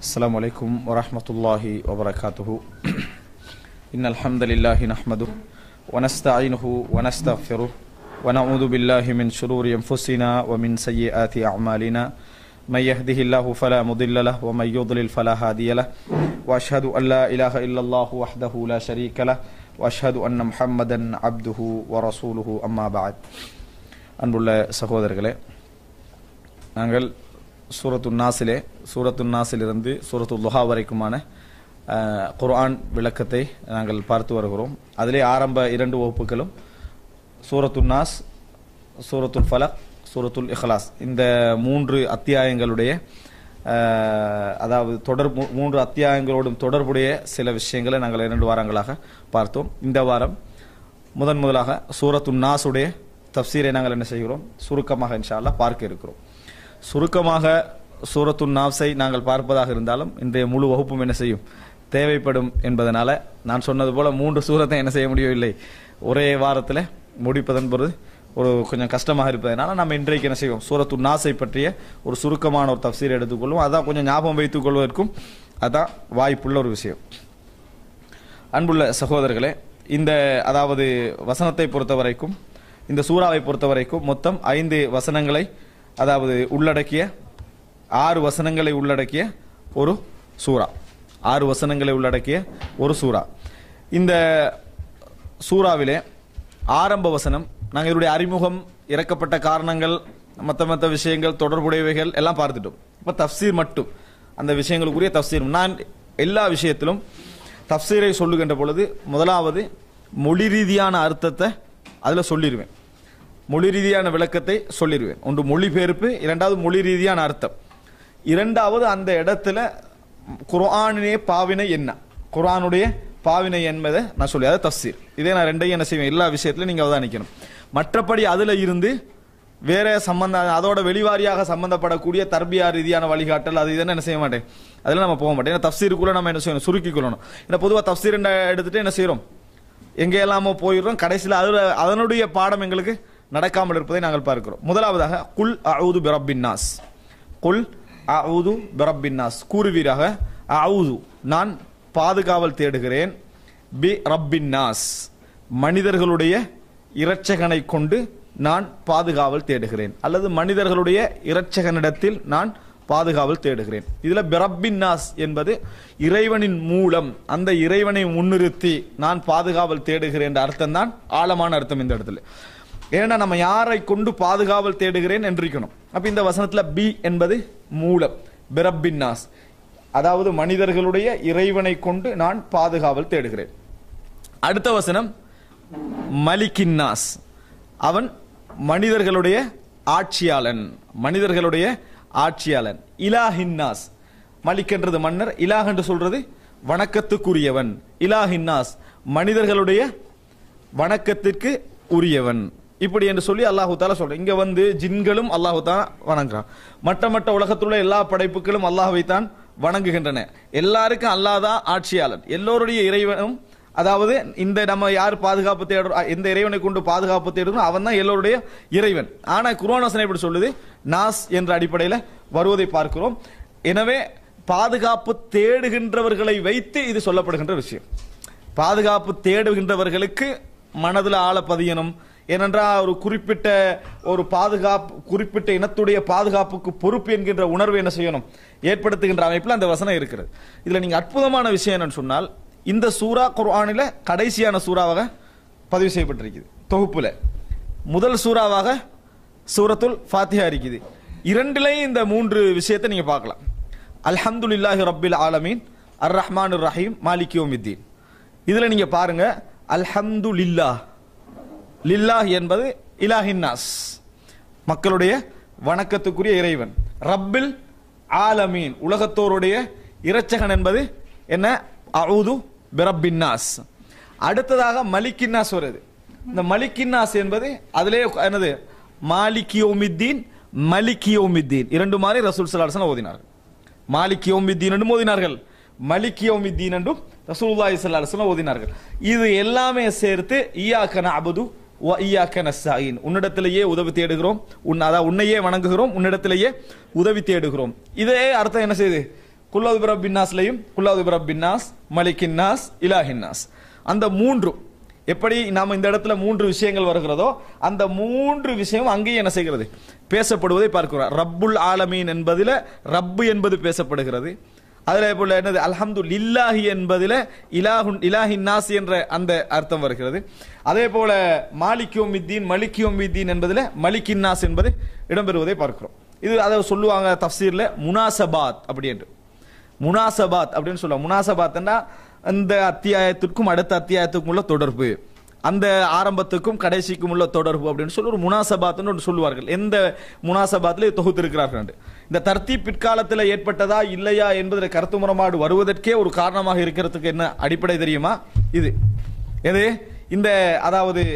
السلام عليكم ورحمة الله وبركاته إن الحمد لله نحمده ونستعينه ونستغفره ونعوذ بالله من شرور أنفسنا ومن سيئات أعمالنا من يهده الله فلا مضل له ومن يضلل فلا هادي له وأشهد أن لا إله إلا الله وحده لا شريك له وأشهد أن محمدا عبده ورسوله أما بعد அன்புள்ள சகோதரர்களே நாங்கள் சூரத்து நாசிலே சூரத்து நாசிலிருந்து சூரத்து லுஹா வரைக்குமான அஹ், குர்ஆன் விளக்கத்தை நாங்கள் பார்த்து வருகிறோம் அதிலே ஆரம்ப இரண்டு வகுப்புகளும் சூரத்து நாஸ் சூரத்துல் ஃபலக் சூரத்துல் இஹ்லாஸ் இந்த மூன்று அத்தியாயங்களுடைய அஹ், அதாவது தொடர் மூ- மூன்று அத்தியாயங்களோடும் தொடர்புடைய சில விஷயங்களை நாங்கள் இரண்டு வாரங்களாக பார்த்தோம் இந்த வாரம் முதன் முதலாக சூரத்து நாசுடைய தப்சீரை நாங்கள் என்ன செய்கிறோம் சுருக்கமாக இன்ஷா அல்லாஹ் பார்க்க இருக்கிறோம் சுருக்கமாக சூரத்து நாப்ஸை நாங்கள் பார்ப்பதாக இருந்தாலும் இன்றைய முழு வகுப்பும் என்ன செய்யும் தேவைப்படும் என்பதனால நான் சொன்னது போல மூன்று சூரத்தை என்ன செய்ய முடியவில்லை ஒரே வாரத்தில் முடிப்பதன் பொழுது ஒரு கொஞ்சம் கஷ்டமாக இருப்பதனால நம்ம இன்றைக்கு என்ன செய்வோம் சூரத்து நாஸை பற்றிய ஒரு சுருக்கமான ஒரு தப்சீர் எடுத்துக்கொள்வோம் அதான் கொஞ்சம் ஞாபகம் வைத்துக் கொள்வதற்கும் அதான் வாய்ப்புள்ள ஒரு விஷயம் அன்புள்ள சகோதரர்களே இந்த அதாவது வசனத்தை பொறுத்த வரைக்கும் இந்த சூறாவை பொறுத்த வரைக்கும் மொத்தம் ஐந்து வசனங்களை அதாவது உள்ளடக்கிய ஆறு வசனங்களை உள்ளடக்கிய ஒரு சூறா ஆறு வசனங்களை உள்ளடக்கிய ஒரு சூறா இந்த சூறாவிலே ஆரம்ப வசனம் நாங்கள் இதனுடைய அறிமுகம் இறக்கப்பட்ட காரணங்கள் மற்ற மற்ற விஷயங்கள் தொடர்புடையவைகள் எல்லாம் பார்த்துட்டோம் இப்போ தஃப்சீர் மட்டும் அந்த விஷயங்களுக்குரிய தஃப்சீர் நான் எல்லா விஷயத்திலும் தஃப்சீரை சொல்லுகின்ற பொழுது முதலாவது மொழி ரீதியான அர்த்தத்தை அதில் சொல்லிடுவேன் மொழி ரீதியான விளக்கத்தை சொல்லிடுவேன் ஒன்று மொழிபெயர்ப்பு இரண்டாவது மொழி ரீதியான அர்த்தம் இரண்டாவது அந்த இடத்துல குர்ஆனினே பாவினை என்ன குர்ஆனுடைய பாவினை என்பதை நான் சொல்லி அதாவது தஃசீர் இதே நான் ரெண்டையும் என்ன செய்வேன் எல்லா விஷயத்திலும் நீங்க அவதானிக்கணும் மற்றபடி அதுல இருந்து வேற சம்பந்த அதோட வெளிவாரியாக சம்பந்தப்படக்கூடிய தர்பியா ரீதியான வழிகாட்டல் அது இதெல்லாம் என்ன செய்ய மாட்டேன் அதெல்லாம் நம்ம போக மாட்டேன் ஏன்னா தஃசீருக்குள்ள நம்ம என்ன செய்யணும் சுருக்கிக் கொள்ளணும் ஏன்னா பொதுவாக தஃசீர் எடுத்துட்டு என்ன செய்யறோம் எங்கே எல்லாமோ போயிடுறோம் கடைசியில் அது அதனுடைய பாடம் எங்களுக்கு நடக்காமல் இருப்பதை நாங்கள் பார்க்கிறோம் முதலாவதாக குல் அவுது பிரப்பின் நாஸ் குல் அவுது பிரப்பின் நாஸ் கூறுவீராக அவுது நான் பாதுகாவல் தேடுகிறேன் பி ரப்பின் நாஸ் மனிதர்களுடைய இரட்சகனை கொண்டு நான் பாதுகாவல் தேடுகிறேன் அல்லது மனிதர்களுடைய இரட்சகனிடத்தில் நான் பாதுகாவல் தேடுகிறேன் இதுல பிரப்பின் நாஸ் என்பது இறைவனின் மூலம் அந்த இறைவனை முன்னிறுத்தி நான் பாதுகாவல் தேடுகிறேன் என்ற அர்த்தம் தான் ஆழமான அர்த்தம் இந்த இடத்துல ஏன்னா நம்ம யாரை கொண்டு பாதுகாவல் தேடுகிறேன் என்றிருக்கணும் அப்ப இந்த வசனத்துல பி என்பது மூலம் பிரப்பின் நாஸ் அதாவது மனிதர்களுடைய இறைவனை கொண்டு நான் பாதுகாவல் தேடுகிறேன் அடுத்த வசனம் மலிக்கின்னாஸ் அவன் மனிதர்களுடைய ஆட்சியாளன் மனிதர்களுடைய ஆட்சியாளன் இலாஹின்னாஸ் மலிக் என்றது மன்னர் இலாஹ் என்று சொல்றது வணக்கத்துக்குரியவன் இலாஹின்னாஸ் மனிதர்களுடைய வணக்கத்திற்கு உரியவன் இப்படி என்று சொல்லி அல்லாஹு தாலா சொல்றேன் இங்க வந்து ஜின்களும் அல்லாஹு தாலா வணங்குறான் மற்ற மற்ற உலகத்தில் உள்ள எல்லா படைப்புகளும் அல்லாஹ்வை தான் வணங்குகின்றன எல்லாருக்கும் அல்லாஹ் தான் ஆட்சியாளன் எல்லோருடைய இறைவனும் அதாவது இந்த நம்ம யார் பாதுகாப்பு தேடுறோம் எந்த இறைவனை கொண்டு பாதுகாப்பு தேடுறோம் அவன் தான் எல்லோருடைய இறைவன் ஆனா குர்ஆன் இப்படி சொல்லுது நாஸ் என்ற அடிப்படையில் வருவதை பார்க்கிறோம் எனவே பாதுகாப்பு தேடுகின்றவர்களை வைத்து இது சொல்லப்படுகின்ற விஷயம் பாதுகாப்பு தேடுகின்றவர்களுக்கு மனதில் ஆழ பதியணும் ஏனென்றால் ஒரு குறிப்பிட்ட ஒரு பாதுகாப்பு குறிப்பிட்ட இனத்துடைய பாதுகாப்புக்கு பொறுப்பு என்கின்ற உணர்வு என்ன செய்யணும் ஏற்படுத்துகின்ற அமைப்பில் அந்த வசனம் இருக்கிறது இதுல நீங்க அற்புதமான விஷயம் என்னன்னு சொன்னால் இந்த சூரா குர்ஆனில கடைசியான சூறாவாக பதிவு செய்யப்பட்டிருக்குது தொகுப்புல முதல் சூறாவாக சூரத்துல் ஃபாத்திஹா இருக்குது இரண்டிலையும் இந்த மூன்று விஷயத்தை நீங்க பார்க்கலாம் அல்ஹம்துலில்லாஹி ரப்பில் ஆலமீன் அர் ரஹ்மான் ரஹீம் மாலிக் யோமித்தீன் இதுல நீங்க பாருங்க அல்ஹம்து லில்லாஹ் லில்லாஹ் என்பது இலாஹின்னாஸ் மக்களுடைய வணக்கத்துக்குரிய இறைவன் ரப்பில் ஆலமீன் உலகத்தோருடைய இரட்சகன் என்பது என்ன அவுது பிரப்பின்னாஸ் அடுத்ததாக மலிக்கின்னாஸ் வருது இந்த மலிக்கின்னாஸ் என்பது அதிலே என்னது மாலிகியோமித்தீன் மலிகியோமித்தீன் இரண்டு மாதிரி ரசூல் சலாசன் ஓதினார்கள் மாலிகியோமித்தீன் என்றும் ஓதினார்கள் மலிகியோமித்தீன் என்றும் ரசூலுல்லாஹி ஸல்லல்லாஹு அலைஹி வஸல்லம் ஓதினார்கள் இது எல்லாமே சேர்த்து ஈயாக்க நஅபுது வ ஈயாக்க நஸ்தாயின் உன்னிடத்திலேயே உதவி தேடுகிறோம் உன் அதாவது உன்னையே வணங்குகிறோம் உன்னிடத்திலேயே உதவி தேடுகிறோம் இதே அர்த்தம் என்ன செய்யுது குல்லாது பிரபின்னாஸ்லையும் குல்லாது பிரபின்னாஸ் மலிக்கின்னாஸ் இலாஹின்னாஸ் அந்த மூன்றும் எப்படி நாம இந்த இடத்துல மூன்று விஷயங்கள் வருகிறதோ அந்த மூன்று விஷயம் அங்கேயும் என்ன செய்கிறது பேசப்படுவதை பார்க்கிறோம் ரப்புல் ஆலமீன் என்பதில் ரப்பு என்பது பேசப்படுகிறது அதில் போல என்னது அல்ஹம்து லில்லாஹி என்பதில் இலாஹுன் இலாஹின் நாஸ் என்ற அந்த அர்த்தம் வருகிறது அதே போல மாலிக்யோமித்தீன் மலிக்யோமித்தீன் என்பதில் மலிக்கின் நாஸ் என்பது இடம்பெறுவதை பார்க்கிறோம் இது அதை சொல்லுவாங்க தஃசீர்ல முனாசபாத் அப்படி என்று முனாசபாத் அப்படின்னு சொல்லுவாங்க முனாசபாத்னா அந்த அத்தியாயத்திற்கும் அடுத்த அத்தியாயத்துக்கும் உள்ள தொடர்பு அந்த ஆரம்பத்துக்கும் கடைசிக்கும் உள்ள தொடர்பு அப்படின்னு சொல்லி ஒரு முனாசபாத்னு ஒன்று சொல்லுவார்கள் எந்த முனாசபாத்தில் தொகுத்திருக்கிறார்கள் என்று. இந்த தர்த்தி பிற்காலத்தில் ஏற்பட்டதா இல்லையா என்பதில் கருத்து முரமாடு வருவதற்கே ஒரு காரணமாக இருக்கிறதுக்கு என்ன அடிப்படை தெரியுமா இது எது இந்த அதாவது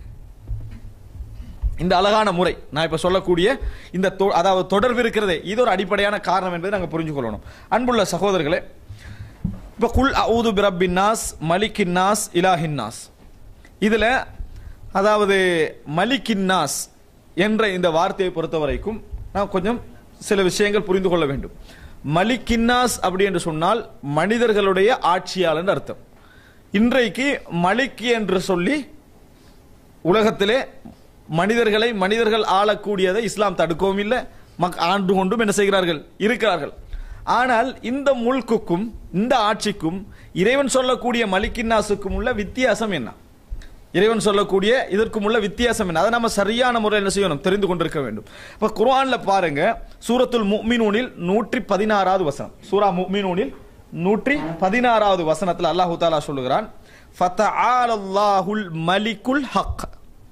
இந்த அழகான முறை நான் இப்ப சொல்லக்கூடிய இந்த தொ- அதாவது தொடர்பு இருக்கிறதே இது ஒரு அடிப்படையான காரணம் என்பதை நாங்கள் புரிஞ்சு கொள்ளணும் அன்புள்ள சகோதரர்களே இப்ப குல் அவுது பிரப்பின் நாஸ் மலிக்கின் நாஸ் இலாஹின் நாஸ் இதுல அதாவது மலிக்கின் நாஸ் என்ற இந்த வார்த்தையை பொறுத்த வரைக்கும் நான் கொஞ்சம் சில விஷயங்கள் புரிந்து கொள்ள வேண்டும் மலிக்கின்னாஸ் அப்படி என்று சொன்னால் மனிதர்களுடைய ஆட்சியாளன் அர்த்தம் இன்றைக்கு மலிக் என்று சொல்லி உலகத்திலே மனிதர்களை மனிதர்கள் ஆளக்கூடியதை இஸ்லாம் தடுக்கவும் இல்லை மக் ஆண்டு கொண்டும் என்ன செய்கிறார்கள் இருக்கிறார்கள் ஆனால் இந்த முல்குக்கும் இந்த ஆட்சிக்கும் இறைவன் சொல்லக்கூடிய மலிக்கின்னாசுக்கும் உள்ள வித்தியாசம் என்ன இறைவன் சொல்லக்கூடிய இதற்கும் உள்ள வித்தியாசம் என்ன அதை நம்ம சரியான முறையில் என்ன செய்யணும் தெரிந்து கொண்டிருக்க வேண்டும் இப்ப குர்ஆன்ல பாருங்க சூரத்துல் முஃமினூனில் நூற்றி பதினாறாவது வசனம் சூரா முஃமினூனில் நூற்றி பதினாறாவது வசனத்தில் அல்லாஹு தாலா சொல்லுகிறான் ஃபதஆலல்லாஹுல் மலிக்குல் ஹக்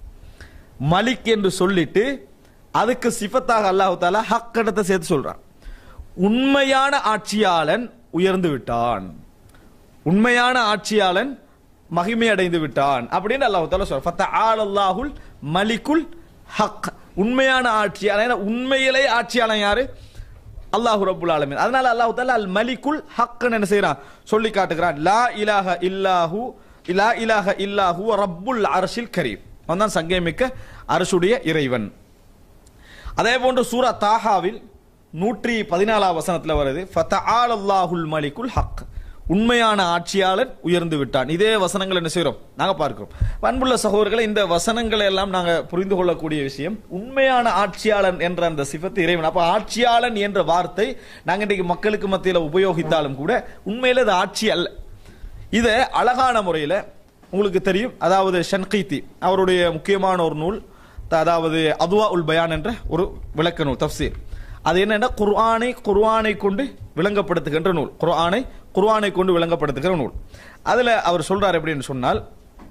மலிக் என்று சொல்லிட்டு அதுக்கு சிஃபத்தாக அல்லாஹு தாலா ஹக் இடத்தை சேர்த்து சொல்றான் உண்மையான ஆட்சியாளன் உயர்ந்து விட்டான் உண்மையான ஆட்சியாளன் மகிமை அடைந்து விட்டான் அப்படின்னு அல்லாஹ் தாலா சொல்ற ஃபத்தஆல அல்லாஹுல் மலிக்குல் ஹக் உண்மையான ஆட்சியாளன் உண்மையிலே ஆட்சியாளன் யாரு அல்லாஹு ரப்புல் ஆலமீன் அதனால அல்லாஹ் தாலா அல் மலிக்குல் ஹக்னு என்ன செய்றான் சொல்லி காட்டுகிறான் லா இலாஹ இல்லாஹு லா இலாஹ இல்லாஹு ரப்புல் அர்ஷில் கரீம் அவன் தான் சங்கமிக்க அரசுடைய இறைவன் அதே போன்று சூரா தாஹாவில் நூற்றி பதினாலாம் வசனத்துல வருது ஃபத்தஆல் அல்லாஹுல் மலிக்குல் ஹக் உண்மையான ஆட்சியாளர் உயர்ந்து விட்டான் இதே வசனங்கள் என்ன செய்றோம் நாங்க பார்க்கிறோம் அன்புள்ள சகோதரர்களை இந்த வசனங்களை எல்லாம் நாங்க புரிந்து கொள்ளக்கூடிய விஷயம் உண்மையான ஆட்சியாளன் என்ற அந்த சிஃபத்து இறைவன் அப்ப ஆட்சியாளன் என்ற வார்த்தை நாங்க இன்றைக்கு மக்களுக்கு மத்தியில உபயோகித்தாலும் கூட உண்மையில அது ஆட்சி அல்ல இதை அழகான முறையில உங்களுக்கு தெரியும் அதாவது ஷன்கீத்தி அவருடைய முக்கியமான ஒரு நூல் த- அதாவது அதுவா உல் பயான் என்ற ஒரு விளக்க நூல் தப்சீர் அது என்னன்னா குர்ஆனை குர்ஆனை கொண்டு விளங்கப்படுத்துகின்ற நூல் குர்ஆனை குர்ஆனை கொண்டு விளங்கப்படுத்துகிற நூல் அதுல அவர் சொல்றார் எப்படின்னு சொன்னால்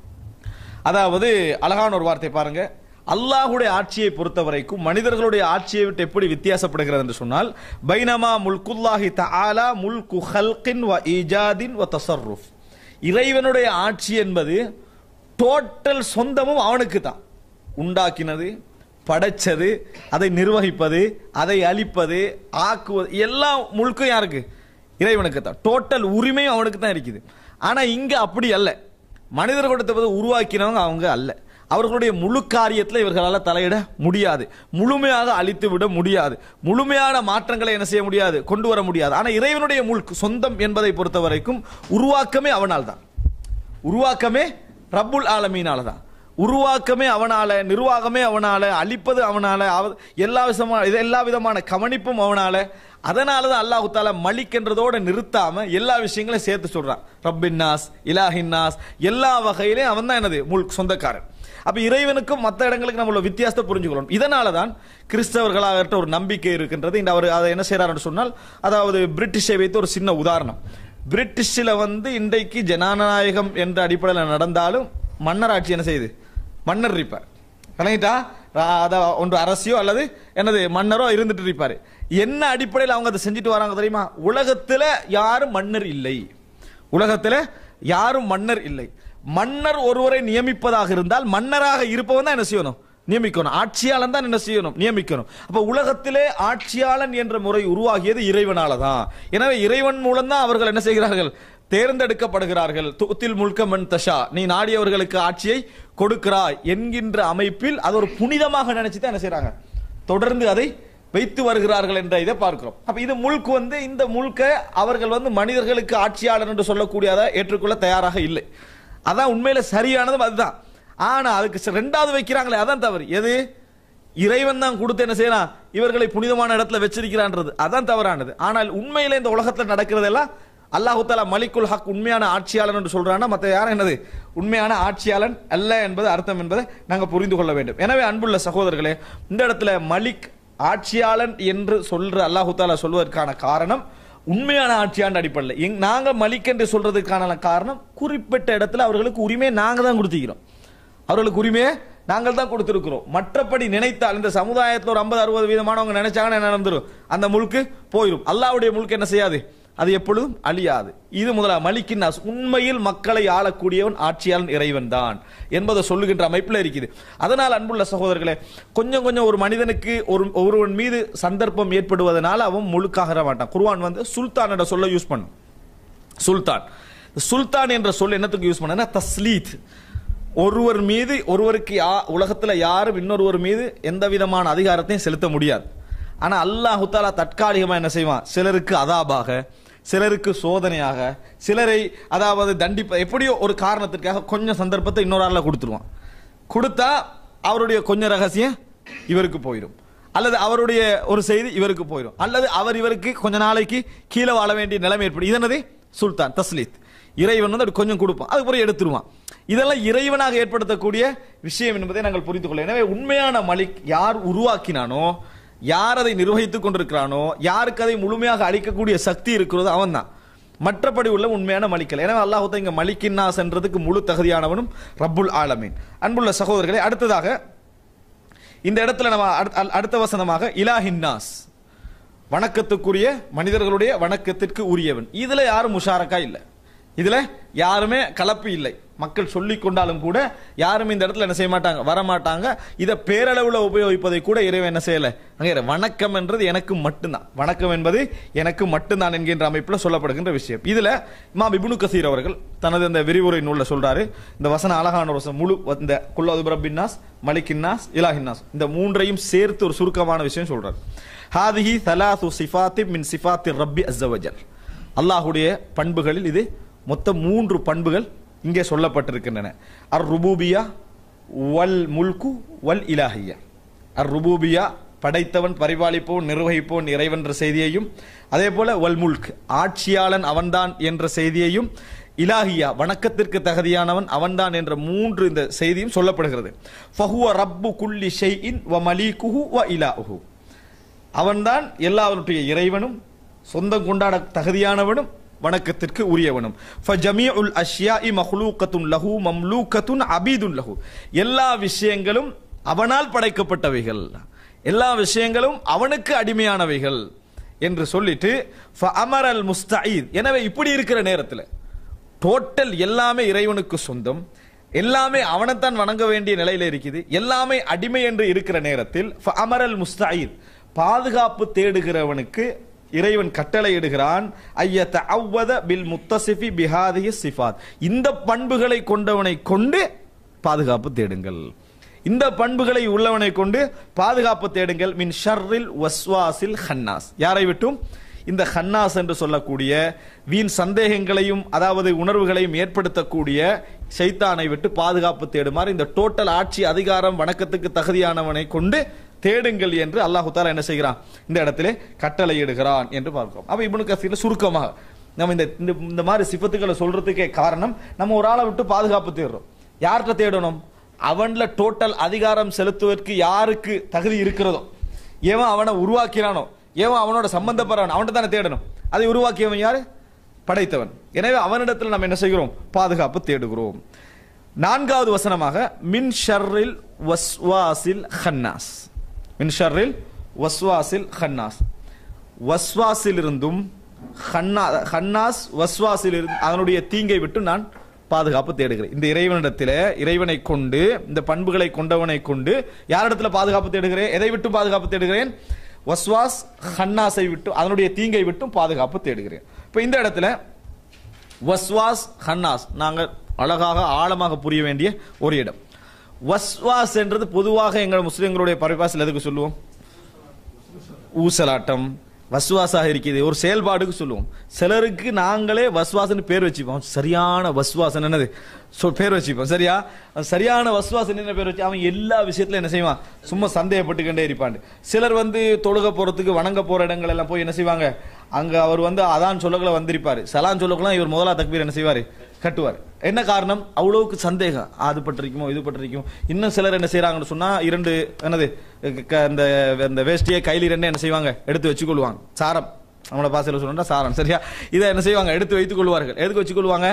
அதாவது அழகான ஒரு வார்த்தை பாருங்க அல்லாஹ்வுடைய ஆட்சியை பொறுத்த வரைக்கும் மனிதர்களுடைய ஆட்சியை விட்டு எப்படி வித்தியாசப்படுகிறது என்று சொன்னால் பைனமா முல்குல்லாஹி தஆலா முல்கு ஹல்கின் வ ஈஜாதின் வ தஸர்ருஃப் இறைவனுடைய ஆட்சி என்பது டோட்டல் சொந்தமும் அவனுக்கு தான் உண்டாக்கினது படைச்சது அதை நிர்வகிப்பது அதை அழிப்பது ஆக்குவது எல்லாம் முழுக்கும் யாருக்கு இறைவனுக்கு தான் டோட்டல் உரிமையும் அவனுக்கு தான் இருக்குது ஆனா இங்க அப்படி அல்ல மனிதர் கொடுத்த உருவாக்கினவங்க அவங்க அல்ல அவர்களுடைய முழு காரியத்தில் இவர்களால் தலையிட முடியாது முழுமையாக அழித்து விட முடியாது முழுமையான மாற்றங்களை என்ன செய்ய முடியாது கொண்டு வர முடியாது ஆனா இறைவனுடைய முழுக்கு சொந்தம் என்பதை பொறுத்த வரைக்கும் உருவாக்கமே அவனால் தான் உருவாக்கமே ரப்புல் ஆலமீனால தான் உருவாக்கமே அவனால நிர்வாகமே அவனால அழிப்பது அவனால அவ- எல்லா விதமான இது எல்லா விதமான கவனிப்பும் அவனால அதனால தான் அல்லாஹு தாலா மலிக் நிறுத்தாம எல்லா விஷயங்களையும் சேர்த்து சொல்றான் ரப்பின்னாஸ் இலாஹின்னாஸ் எல்லா வகையிலையும் அவன் தான் என்னது முல் சொந்தக்காரன் அப்ப இறைவனுக்கும் மற்ற இடங்களுக்கு நம்ம உள்ள வித்தியாசத்தை புரிஞ்சுக்கணும் இதனால தான் கிறிஸ்தவர்களாகட்ட ஒரு நம்பிக்கை இருக்கின்றது இந்த அவர் அதை என்ன செய்யறாருன்னு சொன்னால் அதாவது பிரிட்டிஷை வைத்து ஒரு சின்ன உதாரணம் பிரிட்டிஷில் வந்து இன்றைக்கு ஜனநாயகம் என்ற அடிப்படையில் நடந்தாலும் மன்னர் ஆட்சி என்ன செய்யுது மன்னர் இருப்பார் கணக்கிட்டா அத ஒன்று அரசியோ அல்லது என்னது மன்னரோ இருந்துட்டு இருப்பாரு என்ன அடிப்படையில் அவங்க அதை செஞ்சுட்டு வராங்க தெரியுமா உலகத்துல யாரும் மன்னர் இல்லை உலகத்துல யாரும் மன்னர் இல்லை மன்னர் ஒருவரை நியமிப்பதாக இருந்தால் மன்னராக இருப்பவன் தான் என்ன செய்யணும் நியமிக்கணும் ஆட்சியாளன் தான் என்ன செய்யணும் நியமிக்கணும் அப்ப உலகத்திலே ஆட்சியாளன் என்ற முறை உருவாகியது இறைவனால தான் எனவே இறைவன் மூலம் தான் அவர்கள் என்ன செய்கிறார்கள் தேர்ந்தெடுக்கப்படுகிறார்கள் துத்தில் முல்கமன் தஷா நீ நாடியவர்களுக்கு ஆட்சியை கொடுக்கிறாய் என்கின்ற அமைப்பில் அது ஒரு புனிதமாக நினைச்சு தான் என்ன செய்றாங்க தொடர்ந்து அதை வைத்து வருகிறார்கள் என்ற இதை பார்க்கிறோம் அப்ப இது முழுக்கு வந்து இந்த முழுக்க அவர்கள் வந்து மனிதர்களுக்கு ஆட்சியாளர் என்று சொல்லக்கூடியதை ஏற்றுக்கொள்ள தயாராக இல்லை அதான் உண்மையில சரியானதும் அதுதான் ஆனா அதுக்கு ச- ரெண்டாவது வைக்கிறாங்களே அதான் தவறு எது இறைவன் தான் கொடுத்து என்ன செய்யலாம் இவர்களை புனிதமான இடத்துல வச்சிருக்கிறான்றது அதான் தவறானது ஆனால் உண்மையில இந்த உலகத்துல நடக்கிறதெல்லாம் அல்லாஹு தாலா மலிக்குல் ஹக் உண்மையான ஆட்சியாளன் என்று சொல்றான்னா மற்ற யாரும் என்னது உண்மையான ஆட்சியாளன் அல்ல என்பது அர்த்தம் என்பதை நாங்க புரிந்து கொள்ள வேண்டும் எனவே அன்புள்ள சகோதரர்களே இந்த இடத்துல மலிக் ஆட்சியாளன் என்று சொல்ற அல்லாஹு தாலா சொல்வதற்கான காரணம் உண்மையான ஆட்சியாளன் அடிப்படையில் எங் நாங்க மலிக் என்று சொல்றதுக்கான காரணம் குறிப்பிட்ட இடத்துல அவர்களுக்கு உரிமை நாங்க தான் கொடுத்திக்கிறோம் அவர்களுக்கு உரிமையை நாங்கள் தான் கொடுத்திருக்கிறோம் மற்றபடி நினைத்தால் இந்த சமுதாயத்தில் ஒரு ஐம்பது அறுபது வீதமானவங்க நினைச்சாங்கன்னா என்ன நடந்துரும் அந்த முழுக்கு போயிடும் அல்லாஹ்வுடைய முழுக்கு என்ன செய்யாது அது எப்பொழுதும் அழியாது இது முதலா மலிக்கின் நாஸ் உண்மையில் மக்களை ஆளக்கூடியவன் ஆட்சியாளன் இறைவன் தான் என்பதை சொல்லுகின்ற அமைப்பில் இருக்குது அதனால் அன்புள்ள சகோதரர்களே கொஞ்சம் கொஞ்சம் ஒரு மனிதனுக்கு ஒரு ஒருவன் மீது சந்தர்ப்பம் ஏற்படுவதனால அவன் முழுக்காக மாட்டான் குர்ஆன் வந்து சுல்தான் சொல்ல யூஸ் பண்ணும் சுல்தான் சுல்தான் என்ற சொல் என்னத்துக்கு யூஸ் பண்ணா தஸ்லீத் ஒருவர் மீது ஒருவருக்கு யா உலகத்துல யாரும் இன்னொருவர் மீது எந்த விதமான அதிகாரத்தையும் செலுத்த முடியாது ஆனா அல்லாஹு தாலா தற்காலிகமா என்ன செய்வான் சிலருக்கு அதாபாக சிலருக்கு சோதனையாக சிலரை அதாவது தண்டிப்ப எப்படியோ ஒரு காரணத்திற்காக கொஞ்சம் சந்தர்ப்பத்தை இன்னொரு ஆள்ல கொடுத்துருவான் கொடுத்தா அவருடைய கொஞ்சம் ரகசியம் இவருக்கு போயிடும் அல்லது அவருடைய ஒரு செய்தி இவருக்கு போயிடும் அல்லது அவர் இவருக்கு கொஞ்ச நாளைக்கு கீழே வாழ வேண்டிய நிலைமை ஏற்படும் இது என்னது சுல்தான் தஸ்லீத் இறைவன் வந்து அப்படி கொஞ்சம் கொடுப்பான் அதுக்கப்புறம் எடுத்துருவான் இதெல்லாம் இறைவனாக ஏற்படுத்தக்கூடிய விஷயம் என்பதை நாங்கள் புரிந்து கொள்ள எனவே உண்மையான மலிக் யார் உருவாக்கினானோ யார் அதை நிர்வகித்துக் கொண்டிருக்கிறானோ யாருக்கு அதை முழுமையாக அளிக்கக்கூடிய சக்தி இருக்கிறதோ அவன்தான் மற்றபடி உள்ள உண்மையான மலிக்கல் எனவே அல்லாஹ் இங்க மலிக்கின்னாஸ் என்றதுக்கு முழு தகுதியானவனும் ரப்புல் ஆலமீன் அன்புள்ள சகோதரர்களே அடுத்ததாக இந்த இடத்துல நம்ம அடுத்த- அடுத்த வசனமாக இலாஹின்னாஸ் வணக்கத்துக்குரிய மனிதர்களுடைய வணக்கத்திற்கு உரியவன் இதுல யாரும் முஷாரக்கா இல்லை இதுல யாருமே கலப்பு இல்லை மக்கள் சொல்லிக் கொண்டாலும் கூட யாரும் இந்த இடத்துல என்ன செய்ய மாட்டாங்க வர மாட்டாங்க இதை பேரளவுல உபயோகிப்பதை கூட இறைவன் என்ன செய்யல அங்கே வணக்கம் என்றது எனக்கு மட்டும்தான் வணக்கம் என்பது எனக்கு மட்டும்தான் என்கின்ற அமைப்புல சொல்லப்படுகின்ற விஷயம் இதுல இமாம் இப்னு கசீர் அவர்கள் தனது இந்த விரிவுரை நூல்ல சொல்றாரு இந்த வசனம் அழகான ஒரு வசனம் முழு இந்த குல்லாது பிரபின்னாஸ் மலிக்கின்னாஸ் இலாஹின்னாஸ் இந்த மூன்றையும் சேர்த்து ஒரு சுருக்கமான விஷயம் சொல்றாரு ஹாதிஹி தலாசு சிஃபாத்தி மின் சிஃபாத்தி ரப்பி அஸ்ஸவஜல் அல்லாஹ்வுடைய பண்புகளில் இது மொத்தம் மூன்று பண்புகள் இங்கே சொல்லப்பட்டிருக்கின்றன அர் ருபூபியா வல் முல்கு வல் இலாஹியா அர் ருபூபியா படைத்தவன் பரிபாலிப்போன் நிர்வகிப்போன் இறைவன் என்ற செய்தியையும் அதே போல வல் முல்க் ஆட்சியாளன் அவன்தான் என்ற செய்தியையும் இலாஹியா வணக்கத்திற்கு தகுதியானவன் அவன்தான் என்ற மூன்று இந்த செய்தியும் சொல்லப்படுகிறது ஃபஹுவ ரப்பு குல்லி ஷைஇன் வ மலீகுஹு வ இலாஹு அவன்தான் எல்லாவனுடைய இறைவனும் சொந்தம் கொண்டாட தகுதியானவனும் வணக்கத்திற்கு உரியவனும் ஃபஜமீஉல் அஷ்யாஇ மஹ்லூகத்துன் லஹு மம்லூகத்துன் அபீதுன் லஹு எல்லா விஷயங்களும் அவனால் படைக்கப்பட்டவைகள் எல்லா விஷயங்களும் அவனுக்கு அடிமையானவைகள் என்று சொல்லிட்டு ஃபஅமரல் முஸ்தஈத் எனவே இப்படி இருக்கிற நேரத்தில் டோட்டல் எல்லாமே இறைவனுக்கு சொந்தம் எல்லாமே அவனைத்தான் வணங்க வேண்டிய நிலையில இருக்குது எல்லாமே அடிமை என்று இருக்கிற நேரத்தில் அமரல் முஸ்தஈத் பாதுகாப்பு தேடுகிறவனுக்கு இறைவன் கட்டளையிடுகிறான் ஐயத்த அவ்வத பில் முத்தசிஃபி பிஹாதிஹி சிஃபாத் இந்த பண்புகளை கொண்டவனை கொண்டு பாதுகாப்பு தேடுங்கள் இந்த பண்புகளை உள்ளவனை கொண்டு பாதுகாப்பு தேடுங்கள் மின் ஷர்ரில் வஸ்வாசில் ஹன்னாஸ் யாரை விட்டும் இந்த ஹன்னாஸ் என்று சொல்லக்கூடிய வீண் சந்தேகங்களையும் அதாவது உணர்வுகளையும் ஏற்படுத்தக்கூடிய ஷைத்தானை விட்டு பாதுகாப்பு தேடுமாறு இந்த டோட்டல் ஆட்சி அதிகாரம் வணக்கத்துக்கு தகுதியானவனை கொண்டு தேடுங்கள் என்று அல்லாஹு தாலா என்ன செய்கிறான் இந்த இடத்திலே கட்டளையிடுகிறான் என்று பார்க்கிறோம் அப்ப இப்னு கசீர்ல சுருக்கமாக நம்ம இந்த இந்த- இந்த மாதிரி சிஃபத்துக்களை சொல்றதுக்கே காரணம் நம்ம ஒரு ஆளை விட்டு பாதுகாப்பு தேடுறோம் யார்கிட்ட தேடணும் அவன்ல டோட்டல் அதிகாரம் செலுத்துவதற்கு யாருக்கு தகுதி இருக்கிறதோ ஏவன் அவனை உருவாக்கினானோ ஏவன் அவனோட சம்பந்தப்படுறவன் அவன்கிட்ட தானே தேடணும் அதை உருவாக்கியவன் யாரு படைத்தவன் எனவே அவனிடத்தில் நம்ம என்ன செய்கிறோம் பாதுகாப்பு தேடுகிறோம் நான்காவது வசனமாக மின் ஷர்ரில் வஸ்வாசில் ஹன்னாஸ் மின் ஷர்ரில் வஸ்வாசில் ஹன்னாஸ் வஸ்வாசில் இருந்தும் ஹன்னா ஹன்னாஸ் வஸ்வாசில் இருந்து அதனுடைய தீங்கை விட்டு நான் பாதுகாப்பு தேடுகிறேன் இந்த இறைவனிடத்தில் இறைவனை கொண்டு இந்த பண்புகளை கொண்டவனை கொண்டு யாரிடத்துல பாதுகாப்பு தேடுகிறேன் எதை விட்டு பாதுகாப்பு தேடுகிறேன் வஸ்வாஸ் ஹன்னாஸை விட்டு அதனுடைய தீங்கை விட்டும் பாதுகாப்பு தேடுகிறேன் இப்போ இந்த இடத்துல வஸ்வாஸ் ஹன்னாஸ் நாங்கள் அழகாக ஆழமாக புரிய வேண்டிய ஒரு இடம் வஸ்வாஸ் என்றது பொதுவாக எங்கள் முஸ்லிம்களுடைய பரிபாசில் எதுக்கு சொல்லுவோம் ஊசலாட்டம் வஸ்வாசாக இருக்குது ஒரு செயல்பாடுக்கு சொல்லுவோம் சிலருக்கு நாங்களே வஸ்வாசன்னு பேர் வச்சுப்போம் சரியான வஸ்வாசன் என்னது சொ பேர் வச்சுப்போம் சரியா அது சரியான வஸ்வாசன் என்ன பேர் வச்சு அவன் எல்லா விஷயத்துல என்ன செய்வான் சும்மா சந்தேகப்பட்டுக்கிட்டே இருப்பான் சிலர் வந்து தொழுக போறதுக்கு வணங்க போற இடங்கள் எல்லாம் போய் என்ன செய்வாங்க அங்க அவர் வந்து அதான் சொல்லக்குள்ள வந்திருப்பாரு சலான் சொல்லக்குள்ள இவர் முதலா தக்பீர் என்ன செய்வாரு கட்டுவார் என்ன காரணம் அவ்வளவுக்கு சந்தேகம் அது பட்டிருக்குமோ இது பட்டிருக்குமோ இன்னும் சிலர் என்ன செய்யறாங்கன்னு சொன்னா இரண்டு என்னது க- இந்த இந்த வேஷ்டியை கையில் இரண்டு என்ன செய்வாங்க எடுத்து வச்சுக்கொள்வாங்க சாரம் நம்மளோட பாசையில் சொல்லணும்னா சாரம் சரியா இதை என்ன செய்வாங்க எடுத்து வைத்துக் கொள்வார்கள் எதுக்கு வச்சுக்கொள்வாங்க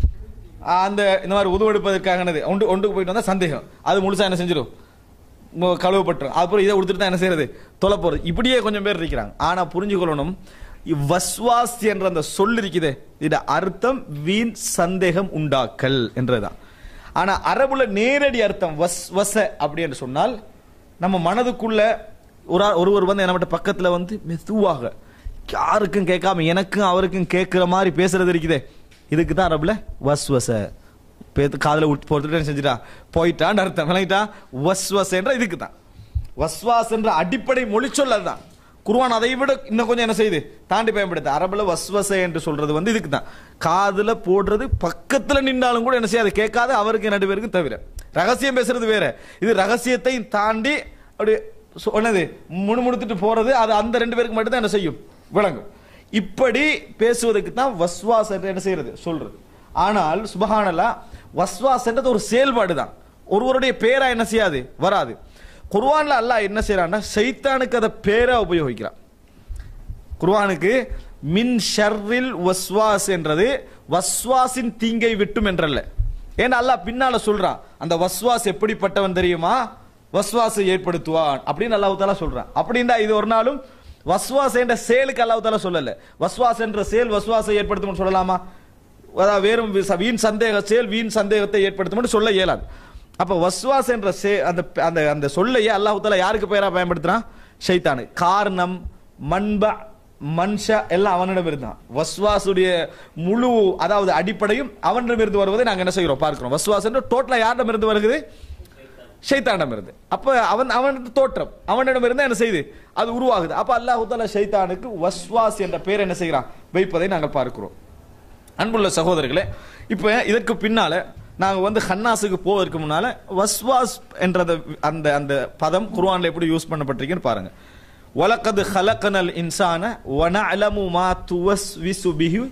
அந்த இந்த மாதிரி உதவெடுப்பதற்காகனது ஒன்று ஒன்றுக்கு போயிட்டு வந்தா சந்தேகம் அது முழுசா என்ன செஞ்சிடும் மு- கழுவப்பட்டுரும் அப்புறம் இதை கொடுத்துட்டு தான் என்ன செய்யறது தொலை போறது இப்படியே கொஞ்சம் பேர் இருக்கிறாங்க ஆனா புரிஞ்சுக்கொள்ளணும் வஸ்வாஸ் என்ற அந்த சொல் இருக்குதே இது அர்த்தம் வீண் சந்தேகம் உண்டாக்கல் என்றதுதான் ஆனா அரபுல நேரடி அர்த்தம் வஸ் வச அப்படி என்று சொன்னால் நம்ம மனதுக்குள்ள ஒரு ஆள்- ஒருவர் வந்து நம்மகிட்ட பக்கத்துல வந்து மெதுவாக யாருக்கும் கேட்காம எனக்கும் அவருக்கும் கேட்கிற மாதிரி பேசுறது இருக்குதே இதுக்கு தான் அரபுல வஸ்வச பேத்து காதுல விட்டு போட்டுட்டு செஞ்சுட்டா போயிட்டான்னு அர்த்தம் விளங்கிட்டா வஸ்வஸ் என்ற இதுக்கு தான் வஸ்வாஸ் என்ற அடிப்படை மொழிச்சொல் அதுதான் குர்ஆன் அதை விட இன்னும் கொஞ்சம் என்ன செய்யுது தாண்டி பயன்படுத்த அரபுல வஸ்வச என்று சொல்றது வந்து இதுக்கு தான் காதுல போடுறது பக்கத்துல நின்றாலும் கூட என்ன செய்யாது கேட்காத அவருக்கு ரெண்டு பேருக்கும் தவிர ரகசியம் பேசுறது வேற இது ரகசியத்தை தாண்டி அப்படி சொ- என்னது முணுமுணுத்துட்டு போறது அது அந்த ரெண்டு பேருக்கு மட்டும் தான் என்ன செய்யும் விளங்கும் இப்படி பேசுவதற்கு தான் வஸ்வாஸ் என்று என்ன செய்யறது சொல்றது ஆனால் சுபஹானல்லா வஸ்வாஸ் என்றது ஒரு செயல்பாடு தான் ஒருவருடைய பேரா என்ன செய்யாது வராது குர்ஆன்ல அல்லாஹ் என்ன செய்யறான்னா சைத்தானுக்கு அதை பேரா உபயோகிக்கிறான் குர்ஆனுக்கு மின் ஷர்ரில் வஸ்வாஸ் என்றது வஸ்வாஸின் தீங்கை விட்டும் என்றல்ல ஏன்னா அல்லாஹ் பின்னால சொல்றான் அந்த வஸ்வாஸ் எப்படிப்பட்டவன் தெரியுமா வஸ்வாசை ஏற்படுத்துவான் அப்படின்னு அல்லாஹ் தாலா சொல்றான் அப்படின்னா இது ஒரு நாளும் வஸ்வாஸ் என்ற செயலுக்கு அல்லாஹ் தாலா சொல்லல வஸ்வாஸ் என்ற செயல் வஸ்வாசை ஏற்படுத்தும் சொல்லலாமா அதாவது வேறும் வி- வீண் சந்தேக செயல் வீண் சந்தேகத்தை ஏற்படுத்தும் சொல்ல இயலாது அப்ப வஸ்வாஸ் என்ற சே அந்த அந்த அந்த சொல்லையே அல்லாஹ் தாலா யாருக்கு பெயரா பயன்படுத்துறான் ஷைத்தானு காரணம் மண்ப மன்ஷ எல்லாம் அவனிடம் இருந்தான் வஸ்வாசுடைய முழு அதாவது அடிப்படையும் அவனிடம் இருந்து வருவதை நாங்க என்ன செய்கிறோம் பார்க்கிறோம் வஸ்வாஸ் என்று டோட்டலா யாரிடம் இருந்து வருகிறது ஷைத்தானிடம் இருந்து அப்ப அவன் அவன் தோற்றம் அவனிடம் இருந்து என்ன செய்யுது அது உருவாகுது அப்ப அல்லாஹ் தாலா ஷைத்தானுக்கு வஸ்வாஸ் என்ற பெயர் என்ன செய்கிறான் வைப்பதை நாங்கள் பார்க்கிறோம் அன்புள்ள சகோதரர்களே இப்போ இதற்கு பின்னால நாங்க வந்து ஹன்னாஸுக்கு போவதற்கு முன்னால வஸ்வாஸ் என்ற அந்த- அந்த அந்த பதம் குர்ஆன்ல எப்படி யூஸ் பண்ணப்பட்டிருக்குன்னு பாருங்க வலக்கது ஹலக்கனல் இன்சான வனஅலமு மா துவஸ்விசு பிஹி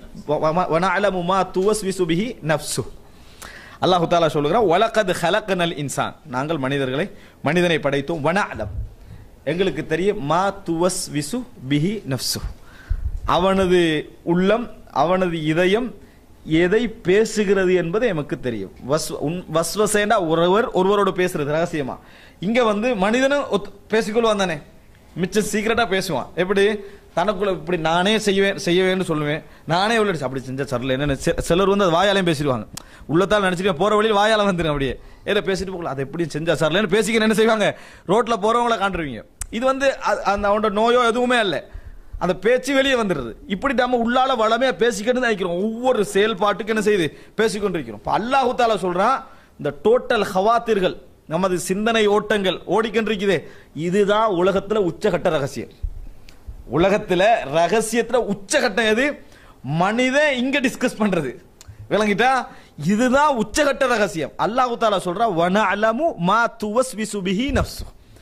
வனஅலமு மா துவஸ்விசு பிஹி நஃப்சு அல்லாஹு தாலா சொல்லுகிறான் வலக்கது ஹலக்கனல் இன்சான் நாங்கள் மனிதர்களை மனிதனை படைத்தோம் வனஅலம் எங்களுக்கு தெரியும் மா துவஸ் விசு பிஹி நஃப்சு அவனது உள்ளம் அவனது இதயம் எதை பேசுகிறது என்பது எமக்கு தெரியும் வஸ் உன்- வஸ்வசேண்டா ஒருவர் ஒருவரோடு பேசுறது ரகசியமா இங்க வந்து மனிதனும் ஒத்து- பேசிக்கொள்வான் தானே மிச்சம் சீக்கிரட்டா பேசுவான் எப்படி தனக்குள்ள இப்படி நானே செய்வேன் செய்வேன்னு சொல்லுவேன் நானே உள்ள அப்படி செஞ்ச சரல என்ன சி- சிலர் வந்து அது வாயாலையும் பேசிடுவாங்க உள்ளத்தால் நினைச்சிட்டு போற வழியில் வாயால வந்துடும் அப்படியே ஏதோ பேசிட்டு போகல அதை எப்படி செஞ்சா சரலன்னு பேசிக்க என்ன செய்வாங்க ரோட்ல போறவங்கள காட்டுருவீங்க இது வந்து அ- அந்த அவனோட நோயோ எதுவுமே இல்லை அந்த பேச்சு வெளியே வந்துடுது இப்படி நம்ம உள்ளால வளமையா பேசிக்கிட்டு தான் இருக்கிறோம் ஒவ்வொரு செயல்பாட்டுக்கு என்ன செய்யுது பேசிக்கொண்டு இருக்கிறோம் இப்ப அல்லாஹு தாலா சொல்றான் இந்த டோட்டல் ஹவாத்திர்கள் நமது சிந்தனை ஓட்டங்கள் ஓடிக்கொண்டிருக்குதே இதுதான் உலகத்துல உச்சகட்ட ரகசியம் உலகத்துல ரகசியத்துல உச்சகட்டம் எது மனிதன் இங்க டிஸ்கஸ் பண்றது விளங்கிட்டா இதுதான் உச்சகட்ட ரகசியம் அல்லாஹு தாலா சொல்றா வன அலமு மா துவஸ் விசுபிஹி நப்சு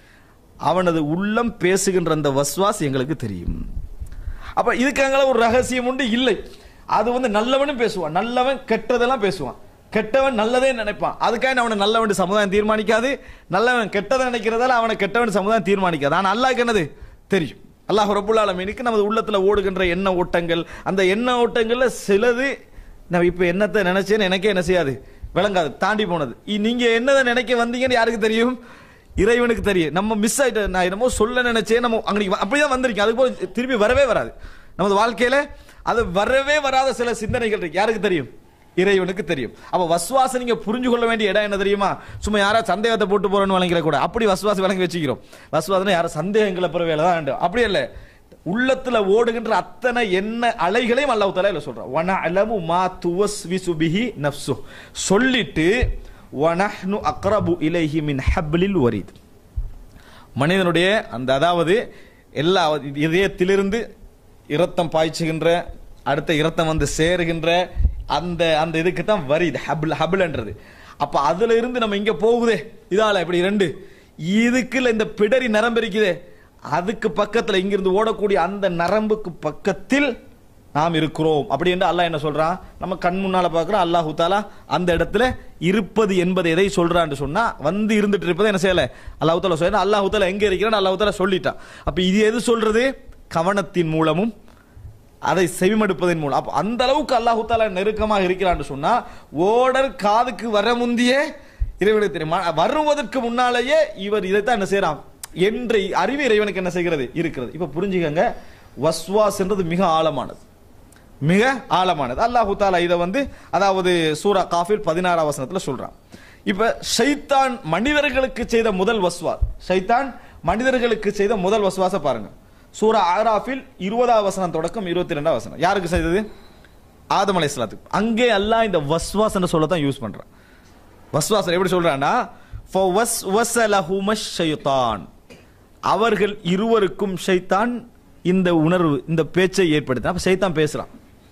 அவனது உள்ளம் பேசுகின்ற அந்த வஸ்வாஸ் எங்களுக்கு தெரியும் அப்ப இதுக்காங்கள ஒரு ரகசியம் உண்டு இல்லை அது வந்து நல்லவனும் பேசுவான் நல்லவன் கெட்டதெல்லாம் பேசுவான் கெட்டவன் நல்லதே நினைப்பான் அதுக்காக அவனை நல்லவன் சமுதாயம் தீர்மானிக்காது நல்லவன் கெட்டதை நினைக்கிறதால அவனை கெட்டவன் சமுதாயம் தீர்மானிக்காது ஆனா அல்லாஹ்க்கு என்னது தெரியும் அல்லாஹ் ரபுல் ஆலமீனுக்கு நமது உள்ளத்துல ஓடுகின்ற எண்ண ஓட்டங்கள் அந்த எண்ண ஓட்டங்கள்ல சிலது நான் இப்ப என்னத்தை நினைச்சேன்னு எனக்கே என்ன செய்யாது விளங்காது தாண்டி போனது இ- நீங்க என்னதை நினைக்க வந்தீங்கன்னு யாருக்கு தெரியும் இறைவனுக்கு தெரியும் நம்ம மிஸ் ஆயிட்ட நான் என்னமோ சொல்ல நினைச்சேன் நம்ம அன்னைக்கு வ- அப்படிதான் வந்திருக்கேன் அது போல திருப்பி வரவே வராது நமது வாழ்க்கையில அது வரவே வராத சில சிந்தனைகள் இருக்கு யாருக்கு தெரியும் இறைவனுக்கு தெரியும் அப்ப வஸ்வாசம் நீங்க புரிஞ்சு கொள்ள வேண்டிய இடம் என்ன தெரியுமா சும்மா யாரா சந்தேகத்தை போட்டு போறோம்னு வழங்கிற கூட அப்படி வஸ்வாசம் விளங்கி வச்சுக்கிறோம் வஸ்வாசம் யாரும் சந்தேகங்களை பெற வேலை தான் வேண்டும் அப்படி இல்ல உள்ளத்துல ஓடுகின்ற அத்தனை எண்ண அலைகளையும் அல்லாஹ் தஆலா இதுல சொல்றான் வன அலமு மா துவஸ்விசு பிஹி நஃப்சு சொல்லிட்டு வனஹ்னு அக்ரபு இலைஹி மின் ஹப்லில் வரீத் மனிதனுடைய அந்த அதாவது எல்லா இதயத்திலிருந்து இரத்தம் பாய்ச்சுகின்ற அடுத்த இரத்தம் வந்து சேருகின்ற அந்த அந்த இதுக்கு தான் வரி இது ஹபிள் ஹபிள்ன்றது அப்ப அதுல இருந்து நம்ம இங்க போகுதே இதால இப்படி ரெண்டு இதுக்குள்ள இந்த பிடரி நரம்பு இருக்குதே அதுக்கு பக்கத்துல இங்கிருந்து ஓடக்கூடிய அந்த நரம்புக்கு பக்கத்தில் நாம் இருக்கிறோம் அப்படி என்று அல்லாஹ் என்ன சொல்றான் நம்ம கண் முன்னால பார்க்கிறோம் அல்லாஹு தாலா அந்த இடத்துல இருப்பது என்பது எதை சொல்றான்னு சொன்னா வந்து இருந்துட்டு இருப்பதை என்ன செய்யல அல்லாஹு தாலா சொல்ல அல்லாஹு தாலா எங்க இருக்கிறான்னு அல்லாஹு தாலா சொல்லிட்டான் அப்ப இது எது சொல்றது கவனத்தின் மூலமும் அதை செவிமடுப்பதன் மூலம் அப்ப அந்த அளவுக்கு அல்லாஹு தாலா நெருக்கமாக இருக்கிறான்னு சொன்னா ஓடர் காதுக்கு வர முந்தியே இறைவனுக்கு தெரியும் ம- வருவதற்கு முன்னாலேயே இவர் இதைத்தான் என்ன செய்யறான் என்று அறிவு இறைவனுக்கு என்ன செய்கிறது இருக்கிறது இப்ப புரிஞ்சுக்கங்க வஸ்வாஸ்ன்றது மிக ஆழமானது மிக ஆழமானது அல்லாஹு தாலா இதை வந்து அதாவது சூரா காஃபில் பதினாறாம் வசனத்துல சொல்றான் இப்ப ஷைத்தான் மனிதர்களுக்கு செய்த முதல் வஸ்வா ஷைத்தான் மனிதர்களுக்கு செய்த முதல் வஸ்வாச பாருங்க சூரா ஆராஃபில் இருபதாம் வசனம் தொடக்கம் இருபத்தி ரெண்டாம் வசனம் யாருக்கு செய்தது ஆதம் அலை அங்கே அல்லாஹ் இந்த வஸ்வாஸ் என்ற சொல்ல தான் யூஸ் பண்றான் வஸ்வாசம் எப்படி சொல்றான்னா ஃபவஸ்வஸலஹுமஷ் ஷைத்தான் அவர்கள் இருவருக்கும் ஷைத்தான் இந்த உணர்வு இந்த பேச்சை ஏற்படுத்தின அப்ப ஷைத்தான் பேசுறான்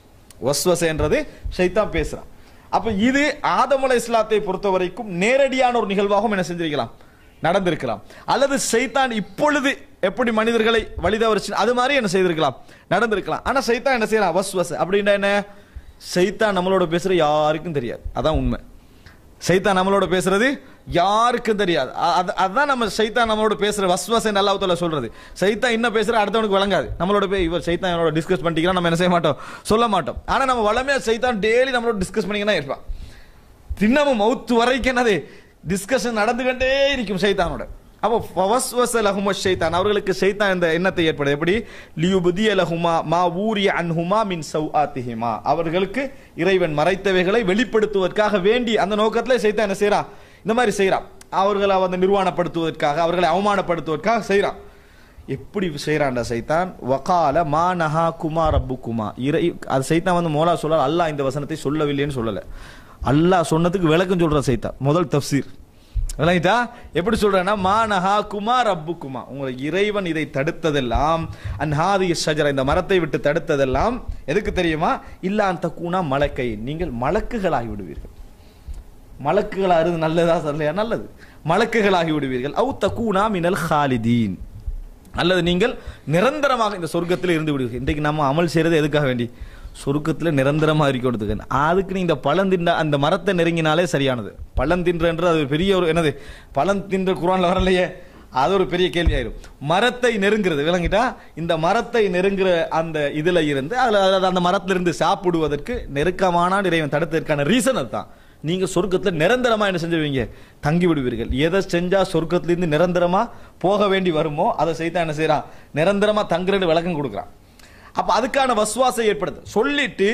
வஸ்வசன்றது ஷைத்தான் பேசுறான் அப்ப இது ஆதம் அலை இஸ்லாத்தை பொறுத்த வரைக்கும் நேரடியான ஒரு நிகழ்வாகவும் என்ன செஞ்சிருக்கலாம் நடந்திருக்கலாம் அல்லது சைத்தான் இப்பொழுது எப்படி மனிதர்களை வழிதவரிச்சு அது மாதிரி என்ன செய்திருக்கலாம் நடந்திருக்கலாம் ஆனா சைத்தான் என்ன செய்யலாம் வஸ்வஸ் அப்படின்னா என்ன சைத்தான் நம்மளோட பேசுற யாருக்கும் தெரியாது அதான் உண்மை சைத்தான் நம்மளோட பேசுறது யாருக்கும் தெரியாது அ- அது- அதான் நம்ம சைத்தான் நம்மளோட பேசுற வஸ்வசை அல்லாஹ்வுத்தாலா சொல்றது சைத்தான் என்ன பேசுற அடுத்தவனுக்கு வழங்காது நம்மளோட போய் இவர் சைத்தான் என்னோட டிஸ்கஸ் பண்ணிக்கலாம் நம்ம என்ன செய்ய மாட்டோம் சொல்ல மாட்டோம் ஆனா நம்ம வளமையா சைத்தான் டெய்லி நம்மளோட டிஸ்கஸ் பண்ணிக்கினா இருப்பான் தினமும் மௌத்து வரைக்கும் என்னது டிஸ்கஷன் நடந்துகிட்டே இருக்கும் சைத்தானோட அப்போ ஃபவஸ்வஸ லஹும ஷைத்தான் அவர்களுக்கு ஷைத்தான் இந்த எண்ணத்தை ஏற்படுது எப்படி லியுபதிய லஹுமா மா ஊரிய அன்ஹுமா மின் சௌஆத்திஹிமா அவர்களுக்கு இறைவன் மறைத்தவைகளை வெளிப்படுத்துவதற்காக வேண்டி அந்த நோக்கத்துல சைத்தான் என்ன செய்றான் இந்த மாதிரி செய்றான் அவர்களை வந்து நிர்வாணப்படுத்துவதற்காக அவர்களை அவமானப்படுத்துவதற்காக செய்றான் எப்படி செய்யறான்டா சைத்தான் வகால மா நஹா குமா ரப்பு குமா இறை அது சைத்தான் வந்து மோலா சொல்ல அல்லாஹ் இந்த வசனத்தை சொல்லவில்லைன்னு சொல்லல அல்லாஹ் சொன்னதுக்கு விளக்கம் சொல்ற சைத்தான் முதல் தப்சீர் விளங்கிட்டா எப்படி சொல்றேன்னா மா நஹா குமா ரப்பு குமா உங்களை இறைவன் இதை தடுத்ததெல்லாம் அன்ஹாதி ஷஜரா இந்த மரத்தை விட்டு தடுத்ததெல்லாம் எதுக்கு தெரியுமா இல்லா அந்த கூனா மலக்கை நீங்கள் மலக்குகளாகி விடுவீர்கள் மலக்குகளா இருந்து நல்லதா சொல்லையா நல்லது மலக்குகளாகி விடுவீர்கள் அவு தக்கூனா மினல் ஹாலிதீன் அல்லது நீங்கள் நிரந்தரமாக இந்த சொர்க்கத்தில் இருந்து விடுவீர்கள் இன்றைக்கு நம்ம அமல் செய்யறது எதுக்காக வேண்டி சொர்க்கத்தில் நிரந்தரமாக இருக்கிறதுக்கு அதுக்கு நீ இந்த பழம் தின்ற அந்த மரத்தை நெருங்கினாலே சரியானது பழம் தின்றன்றது அது ஒரு பெரிய ஒரு என்னது பழம் தின்ற குரான்ல வரலையே அது ஒரு பெரிய கேள்வி ஆயிரும் மரத்தை நெருங்கிறது விளங்கிட்டா இந்த மரத்தை நெருங்குற அந்த இதுல இருந்து அதுல அதாவது அந்த மரத்துல இருந்து சாப்பிடுவதற்கு நெருக்கமான இறைவன் தடுத்ததற்கான ரீசன் அதுதான் நீங்க சொர்க்கத்துல நிரந்தரமா என்ன செஞ்சிருவீங்க தங்கி விடுவீர்கள் எதை செஞ்சா சொர்க்கத்திலிருந்து நிரந்தரமா போக வேண்டி வருமோ அதை செய்தா என்ன செய்யறான் நிரந்தரமா தங்குறன்னு விளக்கம் கொடுக்குறான் அப்ப அதுக்கான வசுவாசம் ஏற்படுது சொல்லிட்டு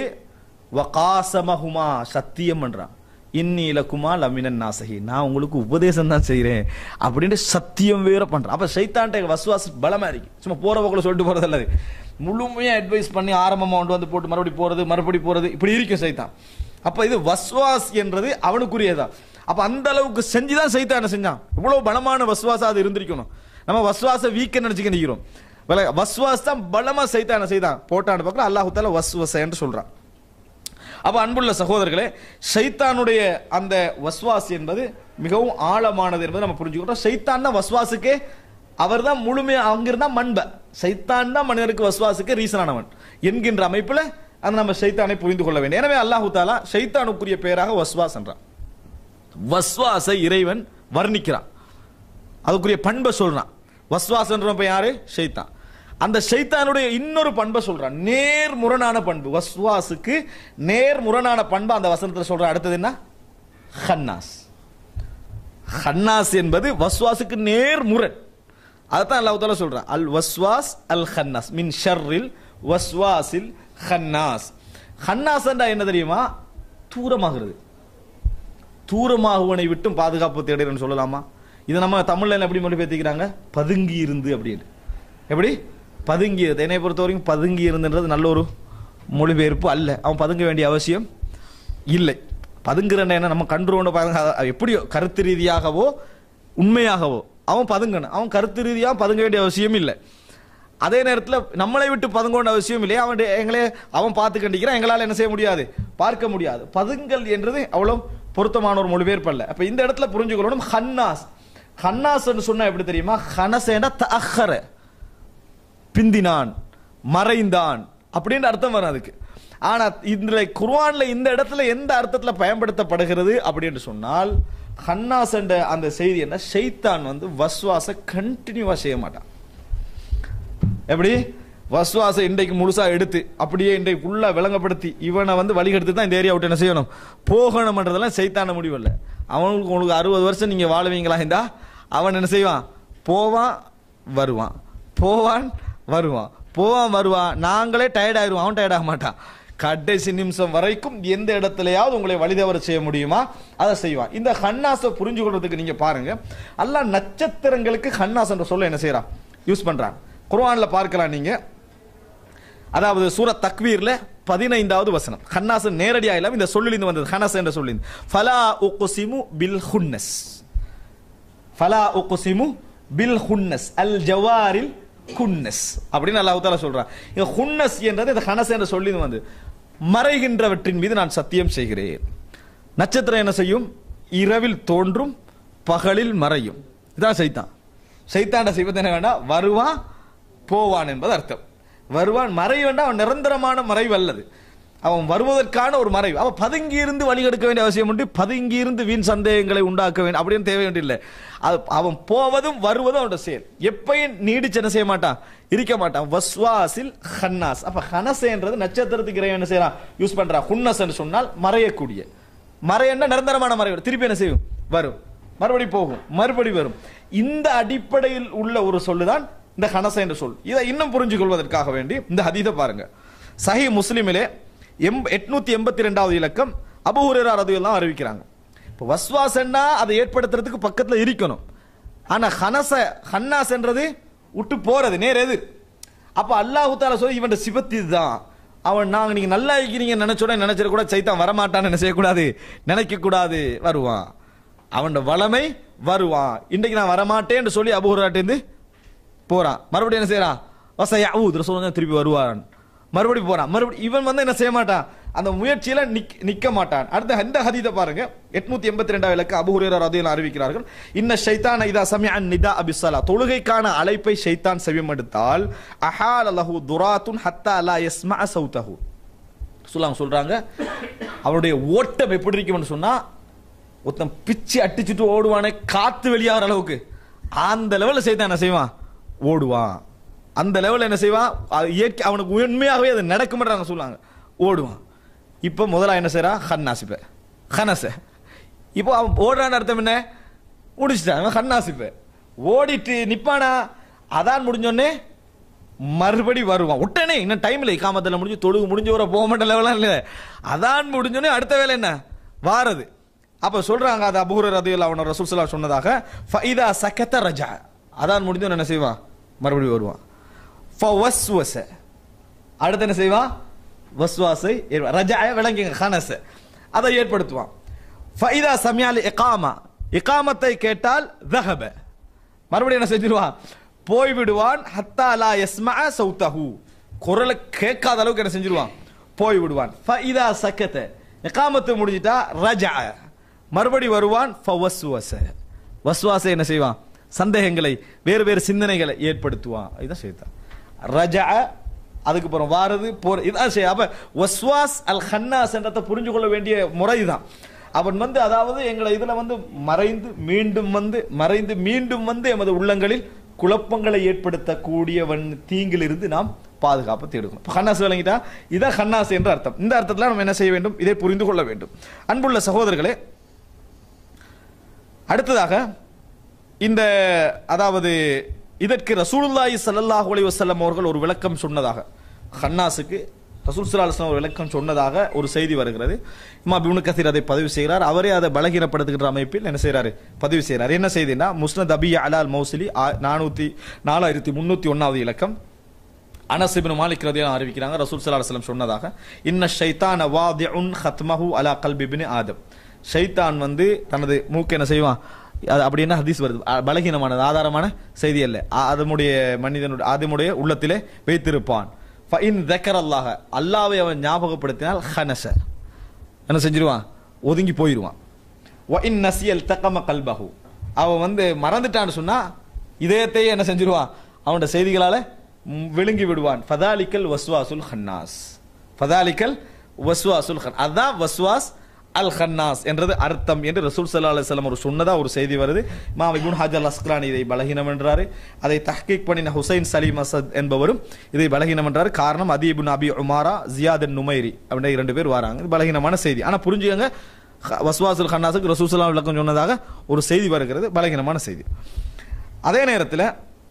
வகாசமஹுமா சத்தியம் பண்றான் இன்னி இலக்குமா லமினன் நாசகி நான் உங்களுக்கு உபதேசம் தான் செய்றேன் அப்படின்னு சத்தியம் வேற பண்றான் அப்ப சைத்தான்ட்ட வசுவாசம் பலமா இருக்கு சும்மா போற போக்குல சொல்லிட்டு போறது அல்லது முழுமையா அட்வைஸ் பண்ணி ஆரம்பமா கொண்டு வந்து போட்டு மறுபடி போறது மறுபடி போறது இப்படி இருக்கும் சைத்தான் அப்ப இது வஸ்வாஸ் என்றது அவனுக்குரியதான் அப்ப அந்த அளவுக்கு செஞ்சுதான் சைத்தான் என்ன செஞ்சான் இவ்வளவு பலமான வஸ்வாசம் அது இருந்திருக்கணும் நம்ம வஸ்வாச வீக்க நினைச்சுக்க நிக்கிறோம் வில- வஸ்வாஸ் தான் பலமா சைத்தான் என்ன செய்தான் போட்டான்னு பார்க்கல அல்லாஹு தாலா வஸ்வச என்று சொல்றான் அப்ப அன்புள்ள சகோதரர்களே ஷைத்தானுடைய அந்த வஸ்வாஸ் என்பது மிகவும் ஆழமானது என்பதை நம்ம புரிஞ்சுக்கிறோம் ஷைத்தான் தான் வஸ்வாசுக்கு அவர் தான் முழுமையா அங்கிருந்தா மண்ப சைத்தான் தான் மனிதனுக்கு வஸ்வாசுக்கு ரீசனானவன் என்கின்ற அமைப்புல அந்த நம்ம ஷைத்தானை புரிந்து கொள்ள வேண்டும் எனவே அல்லாஹு தாலா ஷைத்தானுக்குரிய பெயராக வஸ்வாஸ் என்றான் வஸ்வாசை இறைவன் வர்ணிக்கிறான் அதுக்குரிய பண்பை சொல்றான் வஸ்வாசன்ற இப்ப யாரு ஷைத்தான் அந்த ஷைத்தானுடைய இன்னொரு பண்பை சொல்றான் நேர் முரணான பண்பு வஸ்வாசுக்கு நேர் முரணான பண்பு அந்த வசனத்துல சொல்றான் அடுத்தது என்ன ஹன்னாஸ் ஹன்னாஸ் என்பது வஸ்வாசுக்கு நேர் முரண் அதைத்தான் அல்லாஹ் தாலா சொல்றான் அல் வஸ்வாஸ் அல் ஹன்னாஸ் மின் ஷர்ரில் வஸ்வாசில் ஹன்னாஸ் ஹன்னாஸ் என்ன தெரியுமா தூரமாகிறது தூரமாகுவனை விட்டும் பாதுகாப்பு தேடுறேன்னு சொல்லலாமா இது நம்ம தமிழ்ல எப்படி மொழிபெயர்த்திக்கிறாங்க பதுங்கி இருந்து அப்படின்னு எப்படி பதுங்கி இருந்து என்னை பொறுத்த வரைக்கும் பதுங்கி இருந்துன்றது நல்ல ஒரு மொழிபெயர்ப்பு அல்ல அவன் பதுங்க வேண்டிய அவசியம் இல்லை பதுங்குறன என்ன நம்ம கண்டுருவோம் பதுங்க அது எப்படியோ கருத்து ரீதியாகவோ உண்மையாகவோ அவன் பதுங்கணும் அவன் கருத்து ரீதியாக பதுங்க வேண்டிய அவசியம் இல்லை அதே நேரத்தில் நம்மளை விட்டு பதுங்கோண்ட அவசியம் இல்லையா அவன் எங்களே அவன் பார்த்து கண்டிக்கிறான் எங்களால் என்ன செய்ய முடியாது பார்க்க முடியாது பதுங்கல் என்றது அவ்வளோ பொருத்தமான ஒரு மொழிபெயர்ப்பு அல்ல அப்ப இந்த இடத்துல புரிஞ்சுக்கொள்ளணும் ஹன்னாஸ் ஹன்னாஸ் சொன்னா எப்படி தெரியுமா ஹனசேண்டா தஅஹர பிந்தினான் மறைந்தான் அப்படின்ற அர்த்தம் வரும் அதுக்கு ஆனா இதுல குர்ஆன்ல இந்த இடத்துல எந்த அர்த்தத்துல பயன்படுத்தப்படுகிறது அப்படின்னு சொன்னால் ஹன்னாஸ் என்ற அந்த செய்தி என்ன ஷைத்தான் வந்து வஸ்வாச கண்டினியூவா செய்ய மாட்டான் எப்படி வஸ்வாசம் இன்றைக்கு முழுசா எடுத்து அப்படியே இன்றைக்கு ஃபுல்லா விளங்கப்படுத்தி இவனை வந்து வழிகெடுத்து தான் இந்த ஏரியா விட்டு என்ன செய்யணும் போகணும்ன்றதெல்லாம் செய்தான முடிவு இல்லை அவனுக்கு உங்களுக்கு அறுபது வருஷம் நீங்க வாழுவீங்களா இருந்தா அவன் என்ன செய்வான் போவான் வருவான் போவான் வருவான் போவான் வருவான் நாங்களே டயர்ட் ஆயிடுவோம் அவன் டயர்ட் ஆக மாட்டான் கடைசி நிமிஷம் வரைக்கும் எந்த இடத்துலயாவது உங்களை வழிதவர செய்ய முடியுமா அதை செய்வான் இந்த ஹன்னாஸை புரிஞ்சு கொள்றதுக்கு நீங்க பாருங்க அல்லாஹ் நட்சத்திரங்களுக்கு ஹன்னாஸ் என்ற சொல்ல என்ன செய்யறான் யூஸ் பண்றான் குர்ஆன்ல பார்க்கலாம் நீங்க அதாவது சூரத் தக்வீர்ல பதினைந்தாவது வசனம் ஹன்னாஸ் நேரடியா இல்லாம இந்த சொல்லிலிருந்து வந்தது ஹன்னாஸ் என்ற சொல்லிருந்து ஃபலா உக்ஸிமு பில் ஹுன்னஸ் ஃபலா உக்ஸிமு பில் ஹுன்னஸ் அல் ஜவாரில் குன்னஸ் அப்படின்னு அல்லாஹ் தாலா சொல்றான் இங்க ஹுன்னஸ் என்றது இந்த ஹனஸ் என்ற சொல்லி வந்து மறைகின்றவற்றின் மீது நான் சத்தியம் செய்கிறேன் நட்சத்திரம் என்ன செய்யும் இரவில் தோன்றும் பகலில் மறையும் இதான் சைத்தான் சைத்தாண்ட செய்வது என்ன வேண்டாம் வருவான் போவான் என்பது அர்த்தம் வருவான் மறைவு வேண்டாம் அவன் நிரந்தரமான மறைவு அல்லது அவன் வருவதற்கான ஒரு மறைவு அவன் பதுங்கி இருந்து வழிகெடுக்க வேண்டிய அவசியம் உண்டு பதுங்கி இருந்து வீண் சந்தேகங்களை உண்டாக்க வேண்டும் அப்படின்னு தேவை வேண்டியில்லை அது அவன் போவதும் வருவதும் அவனோட செயல் எப்பயும் நீடிச்சு என்ன செய்ய மாட்டான் இருக்க மாட்டான் வஸ்வாசில் ஹன்னாஸ் அப்ப ஹனசேன்றது நட்சத்திரத்துக்கு இறைவன் என்ன செய்யறான் யூஸ் பண்றான் ஹுன்னஸ் சொன்னால் மறையக்கூடிய மறையன்னா நிரந்தரமான மறைவு திருப்பி என்ன செய்யும் வரும் மறுபடி போகும் மறுபடி வரும் இந்த அடிப்படையில் உள்ள ஒரு சொல்லுதான் இந்த ஹனச என்ற சொல் இதை இன்னும் புரிஞ்சு கொள்வதற்காக வேண்டி இந்த ஹதீதை பாருங்க சஹி முஸ்லிமிலே எம் எட்நூத்தி எண்பத்தி ரெண்டாவது இலக்கம் அபுஹுரா ரதியெல்லாம் அறிவிக்கிறாங்க இப்போ வஸ்வாசன்னா அதை ஏற்படுத்துறதுக்கு பக்கத்துல இருக்கணும் ஆனா ஹனச ஹன்னாஸ் என்றது விட்டு போறது நேர் எதிர் அப்ப அல்லாஹு தாலா சொல்லி இவன் சிவத்து இதுதான் அவன் நாங்க நீங்க நல்லா இருக்கிறீங்க நினைச்சோட நினைச்சிட கூட சைத்தான் வரமாட்டான்னு என்ன செய்யக்கூடாது நினைக்க கூடாது வருவான் அவன் வளமை வருவான் இன்றைக்கு நான் வரமாட்டேன்னு சொல்லி அபுஹுராட்டேந்து போறான் மறுபடியும் என்ன செய்யறான் வசையா ஊ சொல்லுங்க திருப்பி வருவான் மறுபடியும் போறான் மறுபடியும் இவன் வந்து என்ன செய்ய மாட்டான் அந்த முயற்சியில நிக்க நிக்க மாட்டான் அடுத்த இந்த ஹதீதை பாருங்க எட்நூத்தி எண்பத்தி ரெண்டாவது இலக்கு அபுஹுரேரா ரதியில் அறிவிக்கிறார்கள் இன்ன ஷைத்தான் இதா சமய நிதா அபிசலா தொழுகைக்கான அழைப்பை ஷைத்தான் செவிமடுத்தால் அஹால் அலஹு துராத்துன் ஹத்தா அலா யஸ்மா சௌதஹு சொல்லாங்க சொல்றாங்க அவனுடைய ஓட்டம் எப்படி இருக்கும்னு சொன்னா ஒருத்தன் பிச்சு அடிச்சுட்டு ஓடுவானே காத்து வெளியாகிற அளவுக்கு அந்த லெவலில் செய்தான் என்ன செய்வான் ஓடுவான் அந்த லெவலில் என்ன செய்வான் அது இயற்கை அவனுக்கு உண்மையாகவே அது நடக்கும்ன்றாங்க சொல்லுவாங்க ஓடுவான் இப்போ முதல்ல என்ன செய்யறான் ஹன்னாசிப்ப ஹனச இப்போ அவன் ஓடுறான்னு அர்த்தம் என்ன முடிச்சிட்டான் அவன் ஹன்னாசிப்ப ஓடிட்டு நிப்பானா அதான் முடிஞ்சோடனே மறுபடி வருவான் உடனே இன்னும் டைம்ல இக்காமத்தில் முடிஞ்சு தொழுகு முடிஞ்ச வர போக மாட்ட லெவலாம் இல்லை அதான் முடிஞ்சோடனே அடுத்த வேலை என்ன வாரது அப்ப சொல்றாங்க அது அபூர ரதியில் அவன ரசூல் ஸல்லல்லாஹு சொன்னதாக ஃபைதா சக்கத்த ரஜா அதான் முடிஞ்சோன்னு என்ன செய்வான் மறுபடியும் வருவான் ஃபவஸ்வஸ அடுத்து என்ன செய்வான் வஸ்வாசை ஏற்ப- ரஜாய விளங்குங்க ஹனஸ் அதை ஏற்படுத்துவான் ஃபைதா சமியால் இகாமா இகாமத்தை கேட்டால் தஹப மறுபடியும் என்ன செஞ்சிருவான் போய் விடுவான் ஹத்தா லா யஸ்மா சௌத்தஹு குரலை கேட்காத அளவுக்கு என்ன செஞ்சிருவான் போய் விடுவான் ஃபைதா சக்கத்த இகாமத்து முடிஞ்சிட்டா ரஜா மறுபடி வருவான் ஃபவஸ்வஸ வஸ்வாச என்ன செய்வான் சந்தேகங்களை வேறு வேறு சிந்தனைகளை ஏற்படுத்துவான் இதான் செய்தான் ரஜா அதுக்கு அப்புறம் வாரது போற இதான் செய்ய அப்ப வஸ்வாஸ் அல் ஹன்னாஸ் என்றதை புரிஞ்சு கொள்ள வேண்டிய முறைதான் அவன் வந்து அதாவது எங்களை இதுல வந்து மறைந்து மீண்டும் வந்து மறைந்து மீண்டும் வந்து எமது உள்ளங்களில் குழப்பங்களை ஏற்படுத்தக்கூடியவன் தீங்கிலிருந்து நாம் பாதுகாப்பு தேடுக்கணும் இப்ப ஹன்னாஸ் விளங்கிட்டா இதான் ஹன்னாஸ் என்ற அர்த்தம் இந்த அர்த்தத்தில் நம்ம என்ன செய்ய வேண்டும் இதை புரிந்து கொள்ள வேண்டும் அன்புள்ள சகோதரர்களே அடுத்ததாக இந்த அதாவது இதற்கு ரசூலுல்லாஹி ஸல்லல்லாஹு அலைஹி வஸல்லம் அவர்கள் ஒரு விளக்கம் சொன்னதாக ஹன்னாஸுக்கு ரசூல் ஸல்லல்லாஹு அலைஹி வஸல்லம் ஒரு விளக்கம் சொன்னதாக ஒரு செய்தி வருகிறது இமா இப்னு கசீர் அதை பதிவு செய்கிறார் அவரே அதை பலகீனப்படுத்துகின்ற அமைப்பில் என்ன செய்றாரு பதிவு செய்கிறார் என்ன செய்தினா முஸ்னத் அபி அலால் மௌசிலி நானூத்தி நாலாயிரத்தி முன்னூத்தி ஒன்னாவது இலக்கம் அனஸ் இப்னு மாலிக் ரதியல்லாஹு அறிவிக்கிறாங்க ரசூல் ஸல்லல்லாஹு அலைஹி வஸல்லம் சொன்னதாக இன்ன ஷைத்தான வாதிஉன் ஹத்மஹு அலா கல்பி இப்னு ஆதம் ஷைத்தான் வந்து தனது மூக்கு என்ன செய்வான் அது அப்படின்னா ஹதீஸ் வருது அ- பலகீனமானது ஆதாரமான செய்தி அல்ல ஆ- அதனுடைய மனிதனுடைய அதனுடைய உள்ளத்திலே வைத்திருப்பான் ஃபஇன் தக்கரல்லாஹ அல்லாவை அவன் ஞாபகப்படுத்தினால் ஹனச என்ன செஞ்சிருவான் ஒதுங்கி போயிடுவான் வஇன் நசியல் தக்கம கல்பஹு அவன் வந்து மறந்துட்டான்னு சொன்னா இதயத்தையே என்ன செஞ்சிருவான் அவனோட செய்திகளால ம், விழுங்கி விடுவான் ஃபதாலிக்கல் வஸ்வாசுல் ஹன்னாஸ் ஃபதாலிக்கல் வஸ்வாசுல் ஹன் அதான் வஸ்வாஸ் அல் ஹன்னாஸ் என்றது அர்த்தம் என்று ரசூல் ஸல்லல்லாஹு அலைஹி வஸல்லம் ஒரு சொன்னதா ஒரு செய்தி வருது இமாம் இப்னு ஹஜர் அஸ்கலானி இதை பலகீனம் என்றாரு அதை தஹ்கீக் பண்ணின ஹுசைன் சலீம் அசத் என்பவரும் இதை பலகீனம் என்றாரு காரணம் அதி இப்னு அபி உமாரா ஜியாத் நுமைரி அப்படின்ற இரண்டு பேர் வராங்க இது பலகீனமான செய்தி ஆனா புரிஞ்சுக்கங்க ஹ- வஸ்வாசுல் ஹன்னாஸுக்கு ரசூல் ஸல்லல்லாஹு விளக்கம் சொன்னதாக ஒரு செய்தி வருகிறது பலகீனமான செய்தி அதே நேரத்தில்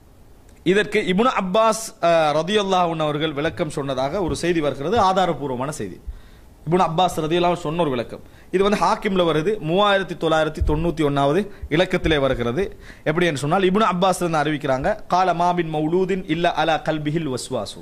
இதற்கு இப்னு அப்பாஸ் ரதியுல்லாஹன் அவர்கள் விளக்கம் சொன்னதாக ஒரு செய்தி வருகிறது ஆதாரபூர்வமான செய்தி இப்னு அப்பாஸ் ரதியுல்லாஹ் சொன்ன ஒரு விளக்கம் இது வந்து ஹாக்கிம்ல வருது மூவாயிரத்தி தொள்ளாயிரத்தி தொண்ணூத்தி ஒன்னாவது இலக்கத்திலே வருகிறது எப்படி என்று சொன்னால் இப்னு அப்பாஸ் இருந்து அறிவிக்கிறாங்க கால மாபின் மௌலூதின் இல்ல அலா கல்பிஹில் வஸ்வாசு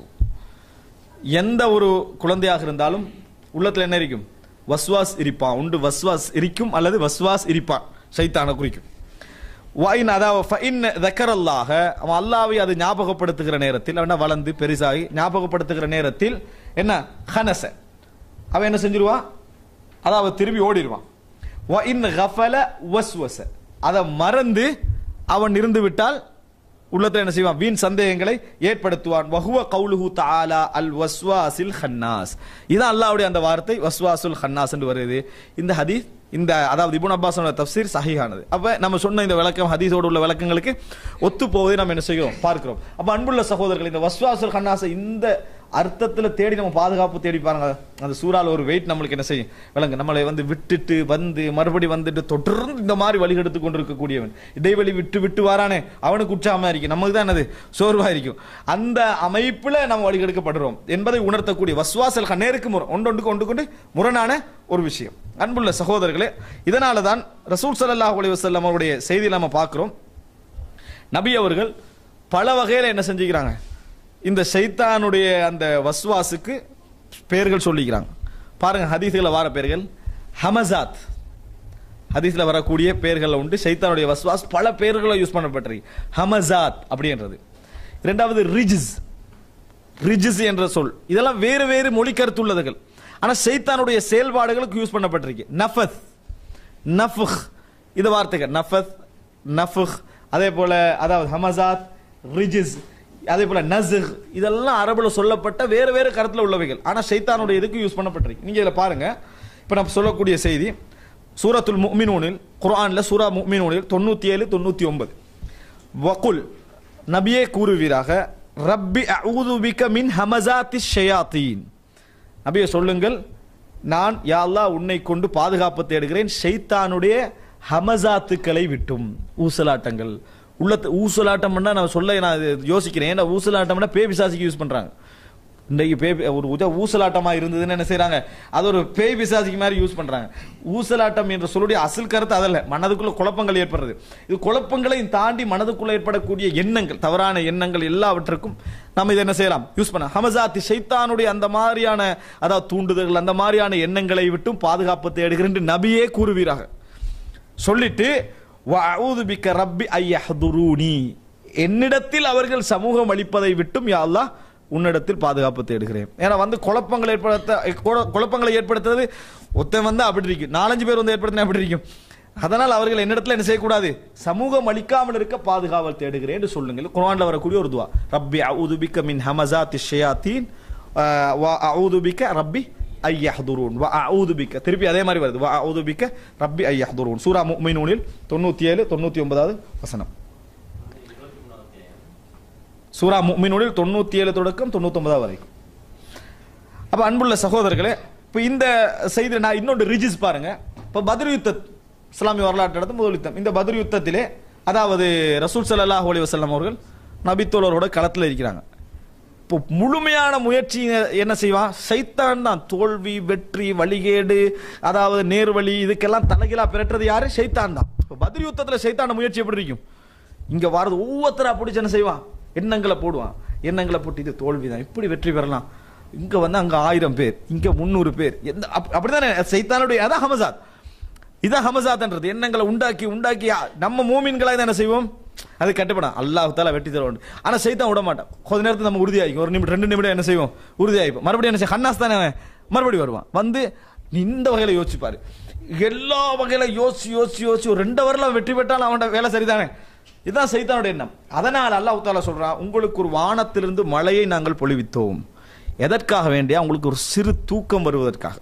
எந்த ஒரு குழந்தையாக இருந்தாலும் உள்ளத்துல என்ன இருக்கும் வஸ்வாஸ் இருப்பான் உண்டு வஸ்வாஸ் இருக்கும் அல்லது வஸ்வாஸ் இருப்பான் சைத்தான குறிக்கும் வாயின் அதாவது ஃபஇன் தக்கரல்லாக அவன் அல்லாவை அது ஞாபகப்படுத்துகிற நேரத்தில் அவன் வளர்ந்து பெரிசாகி ஞாபகப்படுத்துகிற நேரத்தில் என்ன ஹனச அவன் என்ன செஞ்சிருவான் அதாவது திரும்பி ஓடிடுவான் வஇன் கஃபல வஸ்வச அதை மறந்து அவன் இருந்து விட்டால் உள்ளத்துல என்ன செய்வான் வீண் சந்தேகங்களை ஏற்படுத்துவான் வஹுவ கவுலுஹு தஆலா அல் வஸ்வாசில் ஹன்னாஸ் இதான் அல்லாஹ்வுடைய அந்த வார்த்தை வஸ்வாசுல் ஹன்னாஸ் என்று வருது இந்த ஹதீஸ் இந்த அதாவது இப்னு அப்பாஸோட தஃப்சீர் சஹீஹானது அப்ப நம்ம சொன்ன இந்த விளக்கம் ஹதீஸோடு உள்ள விளக்கங்களுக்கு ஒத்து போவதை நம்ம என்ன செய்கிறோம் பார்க்கிறோம் அப்ப அன்புள்ள சகோதரர்கள் இந்த வஸ்வாசுல் ஹன்னாஸை இந்த அர்த்தத்துல தேடி நம்ம பாதுகாப்பு தேடி பாருங்க அந்த சூறால ஒரு வெயிட் நம்மளுக்கு என்ன செய்யும் விளங்கு நம்மளை வந்து விட்டுட்டு வந்து மறுபடி வந்துட்டு தொடர்ந்து இந்த மாதிரி வழிகெடுத்து கொண்டிருக்கக்கூடியவன் இடைவெளி விட்டு விட்டு வாரானே அவனுக்கு உற்சாகமா இருக்கும் நமக்கு தான் என்னது சோர்வா இருக்கும் அந்த அமைப்புல நம்ம வழிகெடுக்கப்படுறோம் என்பதை உணர்த்தக்கூடிய வஸ்வாசல் நேருக்கு முரண் ஒன்றொன்றுக்கு ஒன்று கொண்டு முரணான ஒரு விஷயம் அன்புள்ள சகோதரர்களே இதனால தான் ரசூல் ஸல்லல்லாஹு அலைஹி வஸல்லம் அவருடைய செய்தியில் நம்ம பார்க்கிறோம் நபி அவர்கள் பல வகையில என்ன செஞ்சுக்கிறாங்க இந்த ஷைத்தானுடைய அந்த வஸ்வாஸுக்கு பெயர்கள் சொல்லிக்கிறாங்க பாருங்க ஹதீஸ்ல வார பெயர்கள் ஹமசாத் ஹதீஸ்ல வரக்கூடிய பெயர்கள் உண்டு ஷைத்தானுடைய வஸ்வாஸ் பல பெயர்களை யூஸ் பண்ணப்பட்டிருக்கு ஹமசாத் அப்படின்றது இரண்டாவது ரிஜிஸ் ரிஜிஸ் என்ற சொல் இதெல்லாம் வேறு வேறு மொழி கருத்துள்ளதுகள் ஆனா ஷைத்தானுடைய செயல்பாடுகளுக்கு யூஸ் பண்ணப்பட்டிருக்கு நஃபத் நஃபுஹ் இது வார்த்தைகள் நஃபத் நஃபுஹ் அதே போல அதாவது ஹமசாத் ரிஜிஸ் அதே போல நசுஹ் இதெல்லாம் அரபுல சொல்லப்பட்ட வேறு வேறு கருத்துல உள்ளவைகள் ஆனா ஷைத்தானுடைய இதுக்கு யூஸ் பண்ணப்பட்டிருக்கு நீங்க இதுல பாருங்க இப்ப நம்ம சொல்லக்கூடிய செய்தி சூரத்துல் முஃமினூனில் குர்ஆன்ல சூரா முஃமினூனில் தொண்ணூத்தி ஏழு தொண்ணூத்தி ஒன்பது வகுல் நபியே கூறுவீராக ரப்பி அஊது பிக மின் ஹமசாத்தி ஷயாத்தீன் நபியை சொல்லுங்கள் நான் யா அல்லாஹ் உன்னை கொண்டு பாதுகாப்பு தேடுகிறேன் ஷைத்தானுடைய ஹமசாத்துக்களை விட்டும் ஊசலாட்டங்கள் உள்ளத்து ஊசலாட்டம் பண்ணா நான் சொல்ல நான் இது யோசிக்கிறேன் ஏன்னா ஊசலாட்டம்னா பேய் பிசாசிக்கு யூஸ் பண்றாங்க இன்றைக்கு பேய் ஒரு உத ஊசலாட்டமா இருந்ததுன்னு என்ன செய்றாங்க அது ஒரு பேய் பிசாசிக்கு மாதிரி யூஸ் பண்றாங்க ஊசலாட்டம் என்ற சொல்லுடைய அசல் கருத்து அதல்ல மனதுக்குள்ள குழப்பங்கள் ஏற்படுறது இது குழப்பங்களையும் தாண்டி மனதுக்குள்ள ஏற்படக்கூடிய எண்ணங்கள் தவறான எண்ணங்கள் எல்லாவற்றுக்கும் நம்ம இதை என்ன செய்யலாம் யூஸ் பண்ண ஹமசாத்தி ஷைத்தானுடைய அந்த மாதிரியான அதாவது தூண்டுதல்கள் அந்த மாதிரியான எண்ணங்களை விட்டும் பாதுகாப்பு தேடுகிறேன் என்று நபியே கூறுவீராக சொல்லிட்டு வஅஊது பிக்க ரப்பி ஐயஹ்துரூனி என்னிடத்தில் அவர்கள் சமூகம் அளிப்பதை விட்டும் யா அல்லாஹ் உன்னிடத்தில் பாதுகாப்பு தேடுகிறேன் ஏன்னா வந்து குழப்பங்கள் ஏற்படுத்த குழ- குழப்பங்களை ஏற்படுத்துறது ஒருத்தன் வந்து அப்படி இருக்கும் நாலஞ்சு பேர் வந்து ஏற்படுத்தினா அப்படி இருக்கும் அதனால் அவர்கள் என்னிடத்துல என்ன செய்யக்கூடாது சமூகம் அளிக்காமல் இருக்க பாதுகாவல் தேடுகிறேன் என்று சொல்லுங்கள் குர்ஆன்ல வரக்கூடிய ஒரு துவா ரப்பி அஊது பிக்க மின் ஹமசாத்தி ஷயாத்தீன் வ அஊது பிக்க ரப்பி ஐயஹ்துரூன் வ அஊது பிக்க திருப்பி அதே மாதிரி வருது வ அஊது பிக்க ரப்பி ஐயஹ்துரூன் சூரா முஃமினூனில் 97 99வது வசனம் சூரா முஃமினூனில் 97 தொடக்கம் 99 வரைக்கும் அப்ப அன்புள்ள சகோதரர்களே இப்ப இந்த செய்தி நான் இன்னொன்று ரிஜிஸ் பாருங்க இப்ப பத்ர் யுத்தத் இஸ்லாமிய வரலாற்று நடந்த முதல் யுத்தம் இந்த பத்ர் யுத்தத்திலே அதாவது ரசூல் ஸல்லல்லாஹு அலைஹி வஸல்லம் அவர்கள் நபித்தோழரோட களத்தில் இருக்கிறாங்க இப்போ முழுமையான முயற்சி என்ன செய்வான் சைத்தான் தான் தோல்வி வெற்றி வழிகேடு அதாவது நேர்வழி இதுக்கெல்லாம் தலைகீழா பிறட்டுறது யாரு சைத்தான் தான் இப்போ பதில் யுத்தத்தில் சைத்தான முயற்சி எப்படி இருக்கும் இங்க வாரது ஒவ்வொருத்தரா பிடிச்சு என்ன செய்வான் எண்ணங்களை போடுவான் எண்ணங்களை போட்டு இது தோல்வி தான் இப்படி வெற்றி பெறலாம் இங்க வந்து அங்க ஆயிரம் பேர் இங்க முந்நூறு பேர் எந்த அப்- அப்படிதானே சைத்தானுடைய அதான் ஹமசாத் இதான் ஹமசாத்ன்றது எண்ணங்களை உண்டாக்கி உண்டாக்கி நம்ம மூமின்களாக என்ன செய்வோம் அது கட்டுப்படும் அல்லாஹ் தாலா வெட்டி தருவோம் ஆனா சைத்தான் விட மாட்டான் கொஞ்ச நேரத்துல நம்ம உறுதியாகிக்கும் ஒரு நிமிடம் ரெண்டு நிமிடம் என்ன செய்வோம் உறுதியாகிப்போம் மறுபடியும் என்ன செய்யும் ஹன்னாஸ் தானே அவன் மறுபடியும் வருவான் வந்து நீ இந்த வகையில யோசிச்சு பாரு எல்லா வகையில யோசிச்சு யோசிச்சு யோசிச்சு ஒரு ரெண்டு வரலாம் வெற்றி பெற்றாலும் அவனோட வேலை சரிதானே இதுதான் சைத்தானுடைய எண்ணம் அதனால் அல்லாஹ் தாலா சொல்றான் உங்களுக்கு ஒரு வானத்திலிருந்து மழையை நாங்கள் பொழிவித்தோம் எதற்காக வேண்டியா உங்களுக்கு ஒரு சிறு தூக்கம் வருவதற்காக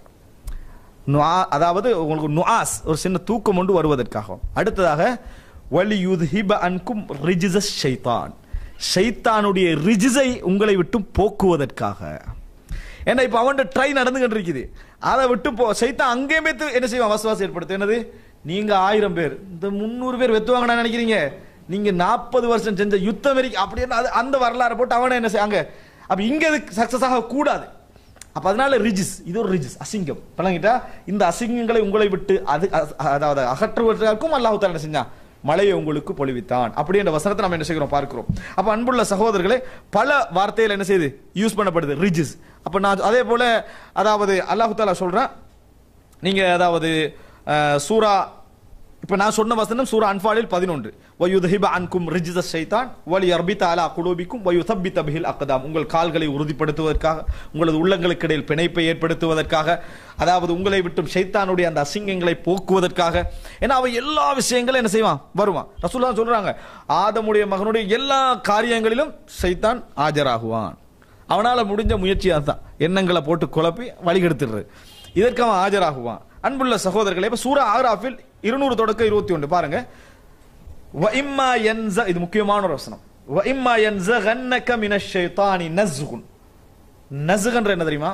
நுஆ- அதாவது உங்களுக்கு நுஆஸ் ஒரு சின்ன தூக்கம் ஒன்று வருவதற்காக அடுத்ததாக வலி யுத்ஹிப அன்கும் ரிஜிசஸ் ஷைத்தான் ஷைத்தானுடைய ரிஜிஸை உங்களை விட்டு போக்குவதற்காக ஏன்னா இப்போ அவன் ட்ரை நடந்துகிட்டு இருக்குது அதை விட்டு போ சைத்தான் அங்கேயும் வைத்து என்ன செய்வான் வசவாசம் ஏற்படுத்து என்னது நீங்க ஆயிரம் பேர் இந்த முந்நூறு பேர் வெத்துவாங்கன்னு நினைக்கிறீங்க நீங்க நாற்பது வருஷம் செஞ்ச யுத்தம் வரைக்கும் அப்படின்னு அது அந்த வரலாறு போட்டு அவனை என்ன செய்வாங்க அப்ப இங்க அது சக்சஸ் ஆக கூடாது அப்ப அதனால ரிஜிஸ் இது ஒரு ரிஜிஸ் அசிங்கம் பழங்கிட்டா இந்த அசிங்கங்களை உங்களை விட்டு அது அ- அதாவது அகற்றுவதற்கும் அல்லாஹ் தாலா என்ன செஞ்சான் மழையை உங்களுக்கு பொழிவித்தான் அப்படி என்ற வசனத்தை நம்ம என்ன செய்கிறோம் பார்க்கிறோம் அப்ப அன்புள்ள சகோதரர்களே பல வார்த்தைகள் என்ன செய்யுது யூஸ் பண்ணப்படுது ரிஜிஸ் அப்ப நான் அதே போல அதாவது அல்லாஹ் தாலா சொல்றான் நீங்க அதாவது அஹ், சூரா இப்ப நான் சொன்ன வசனம் சூரா அன்பாலில் பதினொன்று வயுதஹிப அன்கும் ரிஜித ஷைத்தான் வலி அர்பித அலா குலூபிக்கும் வயுதப்பித்த பிஹில் அக்கதாம் உங்கள் கால்களை உறுதிப்படுத்துவதற்காக உங்களது உள்ளங்களுக்கு இடையில் பிணைப்பை ஏற்படுத்துவதற்காக அதாவது உங்களை விட்டும் ஷைத்தானுடைய அந்த அசிங்கங்களை போக்குவதற்காக ஏன்னா அவன் எல்லா விஷயங்களும் என்ன செய்வான் வருவான் ரசூல்லா சொல்றாங்க ஆதமுடைய மகனுடைய எல்லா காரியங்களிலும் ஷைத்தான் ஆஜராகுவான் அவனால முடிஞ்ச முயற்சி அதுதான் எண்ணங்களை போட்டு குழப்பி வழிகெடுத்துடுறது இதற்கு அவன் ஆஜராகுவான் அன்புள்ள சகோதரர்களே இப்ப சூரா ஆராஃபில் இருநூறு தொடக்க இருபத்தி ஒன்று பாருங்க வ இம்மா யன்ஸ இது முக்கியமான ஒரு வசனம் வ இம்மா யன்ஸகன்னக மினஷ் ஷைத்தானி நஸ்குன் நஸ்கன்ற என்ன தெரியுமா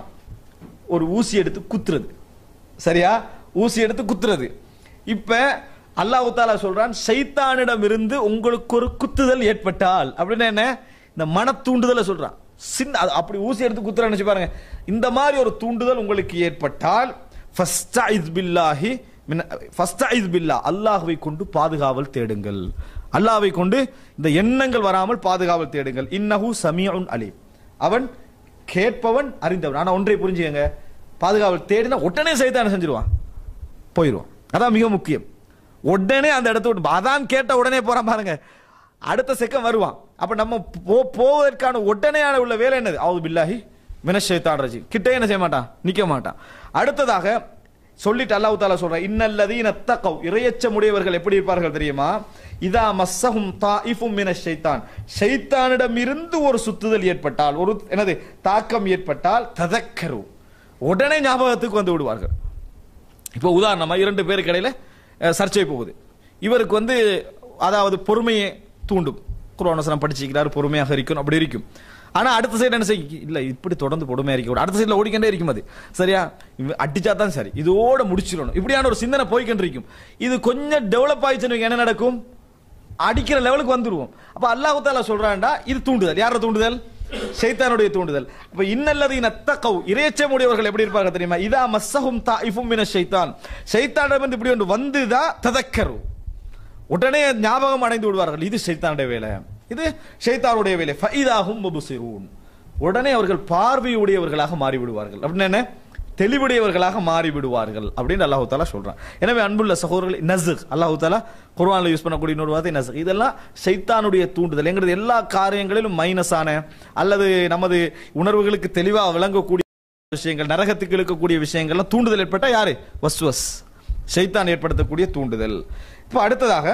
ஒரு ஊசி எடுத்து குத்துறது சரியா ஊசி எடுத்து குத்துறது இப்ப அல்லாஹ் தாலா சொல்றான் சைத்தானிடம் இருந்து உங்களுக்கு ஒரு குத்துதல் ஏற்பட்டால் அப்படின்னா என்ன இந்த மன தூண்டுதலை சொல்றான் சின்ன அது அப்படி ஊசி எடுத்து குத்துற நினைச்சு பாருங்க இந்த மாதிரி ஒரு தூண்டுதல் உங்களுக்கு ஏற்பட்டால் ஃபஸ்டைஸ் பில்லாஹி ஃபஸ்டைஸ் பில்லா அல்லாஹ்வை கொண்டு பாதுகாவல் தேடுங்கள் அல்லாஹ்வை கொண்டு இந்த எண்ணங்கள் வராமல் பாதுகாவல் தேடுங்கள் இன்னஹு சமீஉன் அலீம் அவன் கேட்பவன் அறிந்தவன் ஆனா ஒன்றை புரிஞ்சுக்கங்க பாதுகாவல் தேடினா உடனே சைத்தான செஞ்சிருவான் போயிடுவான் அதான் மிக முக்கியம் உடனே அந்த இடத்த விட்டு அதான் கேட்ட உடனே போறான் பாருங்க அடுத்த செகண்ட் வருவான் அப்ப நம்ம போ போவதற்கான உடனேயான உள்ள வேலை என்னது அவுது பில்லாஹி மினஷைத்தான் ரஜி கிட்டே என்ன செய்ய மாட்டான் நிக்க மாட்டான் அடுத்ததாக சொல்லிட்டு அல்லாஹ் தாலா சொல்றான் இன்னல்லதீன தக்கவ் இரையச்சமுடையவர்கள் எப்படி இருப்பார்கள் தெரியுமா இதா மஸ்ஸஹும் தாயிஃபும் மினஷ் ஷைத்தான் ஷைத்தானிடம் இருந்து ஒரு சுத்துதல் ஏற்பட்டால் ஒரு என்னது தாக்கம் ஏற்பட்டால் ததக்கரு உடனே ஞாபகத்துக்கு வந்து விடுவார்கள் இப்போ உதாரணமா இரண்டு பேருக்கு இடையில அஹ், சர்ச்சை போகுது இவருக்கு வந்து அதாவது பொறுமையை தூண்டும் குரோனசனம் படிச்சுக்கிறார் பொறுமையாக இருக்கணும் அப்படி இருக்கும் ஆனா அடுத்த சைடு என்ன செய்ய இல்ல இப்படி தொடர்ந்து பொறுமையா இருக்க கூடாது அடுத்த சைடுல ஓடிக்கொண்டே இருக்கும் அது சரியா இவ- அடிச்சா தான் சரி இதோட முடிச்சிடணும் இப்படியான ஒரு சிந்தனை போய்கிட்டு இருக்கும் இது கொஞ்சம் டெவலப் ஆயிடுச்சுன்னு வைங்க, என்ன நடக்கும் அடிக்கிற லெவலுக்கு வந்துருவோம் அப்ப அல்லாஹ் தாலா சொல்றான்டா இது தூண்டுதல் யார தூண்டுதல் ஷைத்தானுடைய தூண்டுதல் அப்ப இன்னல்லது நத்தகவ் இறைச்சமுடையவர்கள் எப்படி இருப்பாங்க தெரியுமா இதா மஸ்ஸஹும் தாயிஃபும் மின ஷைத்தான் ஷைத்தானிடம் இப்படி ஒன்று வந்துதா ததக்கரு உடனே ஞாபகம் அடைந்து விடுவார்கள் இது ஷைத்தானுடைய வேலை இது ஷைத்தானுடைய வேலை ஃபைதாஹும் முபுசிரூன் உடனே அவர்கள் பார்வையுடையவர்களாக மாறி விடுவார்கள் அப்படின்னு என்ன தெளிவுடையவர்களாக மாறி விடுவார்கள் அப்படின்னு அல்லாஹு தாலா சொல்றான் எனவே அன்புள்ள சகோதரர்கள் நசுக் அல்லாஹு தாலா குர்ஆன்ல யூஸ் பண்ணக்கூடிய இன்னொரு வார்த்தை நசுக் இதெல்லாம் சைத்தானுடைய தூண்டுதல் என்கிறது எல்லா காரியங்களிலும் மைனஸான அல்லது நமது உணர்வுகளுக்கு தெளிவாக விளங்கக்கூடிய விஷயங்கள் நரகத்துக்கு இழுக்கக்கூடிய விஷயங்கள்லாம் தூண்டுதல் ஏற்பட்டா யாரு வஸ்வஸ் ஷைத்தான் ஏற்படுத்தக்கூடிய தூண்டுதல் இப்போ அடுத்ததாக